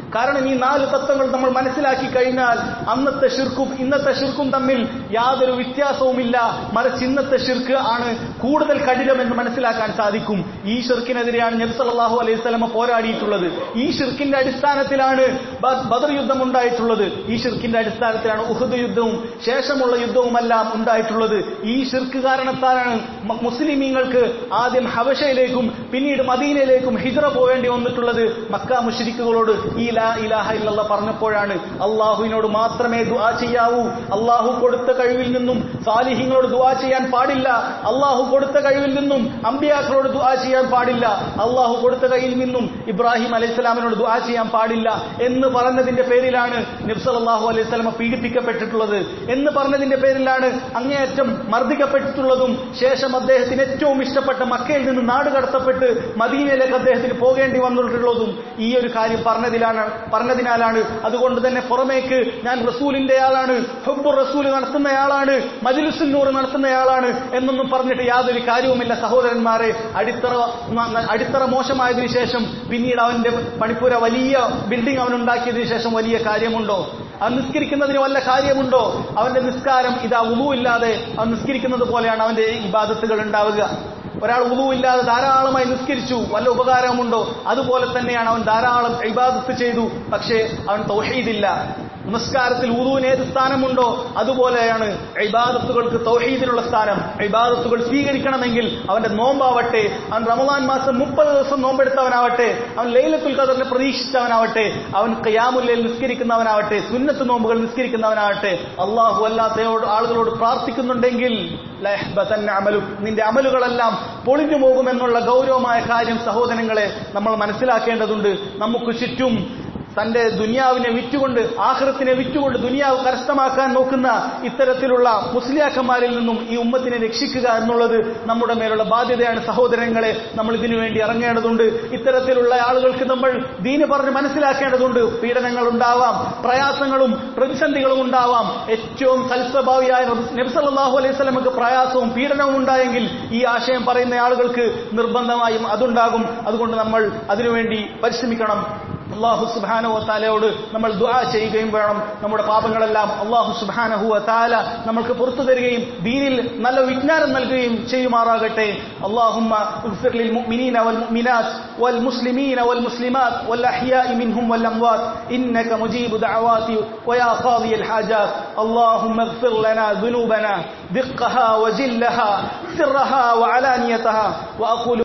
കാരണം ഈ നാല് തത്വങ്ങൾ നമ്മൾ മനസ്സിലാക്കി കഴിഞ്ഞാൽ അന്നത്തെ ഷിർക്കും ഇന്നത്തെ ഷിർക്കും തമ്മിൽ യാതൊരു വ്യത്യാസവുമില്ല മറിച്ച് ഇന്നത്തെ ഷിർക്ക് ആണ് കൂടുതൽ കഠിനമെന്ന് മനസ്സിലാക്കാൻ സാധിക്കും ഈ ഷിർക്കിനെതിരെയാണ് നബി സല്ലല്ലാഹു അലൈഹി വസല്ലമ പോരാടിയിട്ടുള്ളത് ഈ ഷിർക്കിന്റെ അടിസ്ഥാനത്തിലാണ് ബ- ബദർ യുദ്ധം ഉണ്ടായിട്ടുള്ളത് ഈ ഷിർക്കിന്റെ അടിസ്ഥാനത്തിലാണ് ഉഹദ് യുദ്ധവും ശേഷമുള്ള യുദ്ധവുമെല്ലാം ഉണ്ടായിട്ടുള്ളത് ഈ ഷിർക്ക് കാരണത്താലാണ് മ- മുസ്ലിമീങ്ങൾക്ക് ആദ്യം ഹബശയിലേക്കും പിന്നീട് മദീനയിലേക്കും ഹിജ്റ പോവേണ്ടി വന്നിട്ടുള്ളത് മക്ക മുശ്രിക്കുകളോട് ഈ ലാ ഇലാഹ ഇല്ലല്ലാഹ് പറഞ്ഞപ്പോഴാണ് അള്ളാഹുവിനോട് മാത്രമേ ദുആ ചെയ്യാവൂ അള്ളാഹു കൊടുത്ത കഴിവിൽ നിന്നും സാലിഹിങ്ങളോട് ദുആ ചെയ്യാൻ പാടില്ല അള്ളാഹു കൊടുത്ത കഴിവിൽ നിന്നും അമ്പിയാക്കളോട് ദുആ ചെയ്യാൻ പാടില്ല അള്ളാഹു കൊടുത്ത കയ്യിൽ നിന്നും ഇബ്രാഹിം അലൈഹിസ്സലാമിനോട് ദുആ ചെയ്യാൻ പാടില്ല എന്ന് പറഞ്ഞതിന്റെ പേരിലാണ് നബ്സലാഹു അലൈഹി സ്വലമ പീഡിപ്പിക്കപ്പെട്ടിട്ടുള്ളത് എന്ന് പറഞ്ഞതിന്റെ പേരിലാണ് അങ്ങേയറ്റം മർദ്ദിക്കപ്പെട്ടിട്ടുള്ളതും ശേഷം അദ്ദേഹത്തിന് ഏറ്റവും ഇഷ്ടപ്പെട്ട മക്കയിൽ നിന്ന് നാട് കടത്തപ്പെട്ട് മദീനയിലേക്ക് അദ്ദേഹത്തിന് പോകേണ്ടി വന്നിട്ടുള്ളതും ഈ ഒരു കാര്യം പറഞ്ഞതിലാണ് പറഞ്ഞതിനാലാണ് അതുകൊണ്ട് തന്നെ പുറമേക്ക് ഞാൻ റസൂലിന്റെ ആളാണ് ഹുബുർ റസൂൽ നടത്തുന്നയാളാണ് മജിലുസുന്നൂർ നടത്തുന്നയാളാണ് എന്നൊന്നും പറഞ്ഞിട്ട് യാതൊരു കാര്യവുമില്ല സഹോദരന്മാരെ അടിത്തറ ന- അടിത്തറ മോശമായതിനു ശേഷം പിന്നീട് അവന്റെ പണിപ്പുര വലിയ ബിൽഡിംഗ് അവൻ ഉണ്ടാക്കിയതിനു ശേഷം വലിയ കാര്യമുണ്ടോ അവൻ നിസ്കരിക്കുന്നതിന് വല്ല കാര്യമുണ്ടോ അവന്റെ നിസ്കാരം ഇതാ ഉളുവില്ലാതെ അവൻ നിസ്കരിക്കുന്നത് പോലെയാണ് അവന്റെ ഇബാദത്തുകൾ ഉണ്ടാവുക ഒരാൾ ഉളുവില്ലാതെ ധാരാളമായി നിസ്കരിച്ചു വല്ല ഉപകാരമുണ്ടോ അതുപോലെ തന്നെയാണ് അവൻ ധാരാളം ഇബാദത്ത് ചെയ്തു പക്ഷേ അവൻ തൗഹീദില്ല നമസ്കാരത്തിൽ ഉദുവിന് ഏത് സ്ഥാനമുണ്ടോ അതുപോലെയാണ് ഇബാദത്തുകൾക്ക് തൗഹീദിനുള്ള സ്ഥാനം ഇബാദത്തുകൾ സ്വീകരിക്കണമെങ്കിൽ അവന്റെ നോമ്പാവട്ടെ അവൻ റമദാൻ മാസം മുപ്പത് ദിവസം നോമ്പെടുത്തവനാവട്ടെ അവൻ ലൈലത്തുൽ ഖദറിനെ പ്രതീക്ഷിച്ചവനാവട്ടെ അവൻ ഖിയാമുല്ലയിൽ നിസ്കരിക്കുന്നവനാവട്ടെ സുന്നത്ത് നോമ്പുകൾ നിസ്കരിക്കുന്നവനാവട്ടെ അള്ളാഹു അല്ലാത്തയോട് ആളുകളോട് പ്രാർത്ഥിക്കുന്നുണ്ടെങ്കിൽ ലയഹ്ബതന്ന അമലു നിന്റെ അമലുകളെല്ലാം പൊളിഞ്ഞു പോകുമെന്നുള്ള ഗൗരവമായ കാര്യം സഹോദരങ്ങളെ നമ്മൾ മനസ്സിലാക്കേണ്ടതുണ്ട് നമുക്ക് ചുറ്റും തന്റെ ദുനിയാവിനെ വിറ്റുകൊണ്ട് ആഹൃത്തിനെ വിറ്റുകൊണ്ട് ദുനിയാവ് കരസ്ഥമാക്കാൻ നോക്കുന്ന ഇത്തരത്തിലുള്ള മുസ്ലിയാക്കന്മാരിൽ നിന്നും ഈ ഉമ്മത്തിനെ രക്ഷിക്കുക എന്നുള്ളത് നമ്മുടെ മേലുള്ള ബാധ്യതയാണ് സഹോദരങ്ങളെ നമ്മൾ ഇതിനു വേണ്ടി ഇറങ്ങേണ്ടതുണ്ട് ഇത്തരത്തിലുള്ള ആളുകൾക്ക് നമ്മൾ ദീന് പറഞ്ഞ് മനസ്സിലാക്കേണ്ടതുണ്ട് പീഡനങ്ങൾ ഉണ്ടാവാം പ്രയാസങ്ങളും പ്രതിസന്ധികളും ഉണ്ടാവാം ഏറ്റവും സൽസ്വഭാവിയായ നബ്സല്ലാഹു അലൈഹി സ്വലമക്ക് പ്രയാസവും പീഡനവും ഉണ്ടായെങ്കിൽ ഈ ആശയം പറയുന്ന ആളുകൾക്ക് നിർബന്ധമായും അതുണ്ടാകും അതുകൊണ്ട് നമ്മൾ അതിനുവേണ്ടി പരിശ്രമിക്കണം അള്ളാഹു സുബാനഹു താലയോട് നമ്മൾ ദുആ ചെയ്യുകയും വേണം നമ്മുടെ പാപങ്ങളെല്ലാം അള്ളാഹു സുബാനഹു താല നമ്മൾക്ക് പുറത്തു തരികയും ദീനിൽ നല്ല വിജ്ഞാനം നൽകുകയും ചെയ്യുമാറാകട്ടെ اللهم اغفر للمؤمنين والمؤمنات والمسلمين والمسلمات والأحياء منهم والأموات إنك مجيب دعوات ويا قاضي الحاجات اللهم اغفر لنا ذنوبنا دقها وجلها سرها وعلانيتها وأقول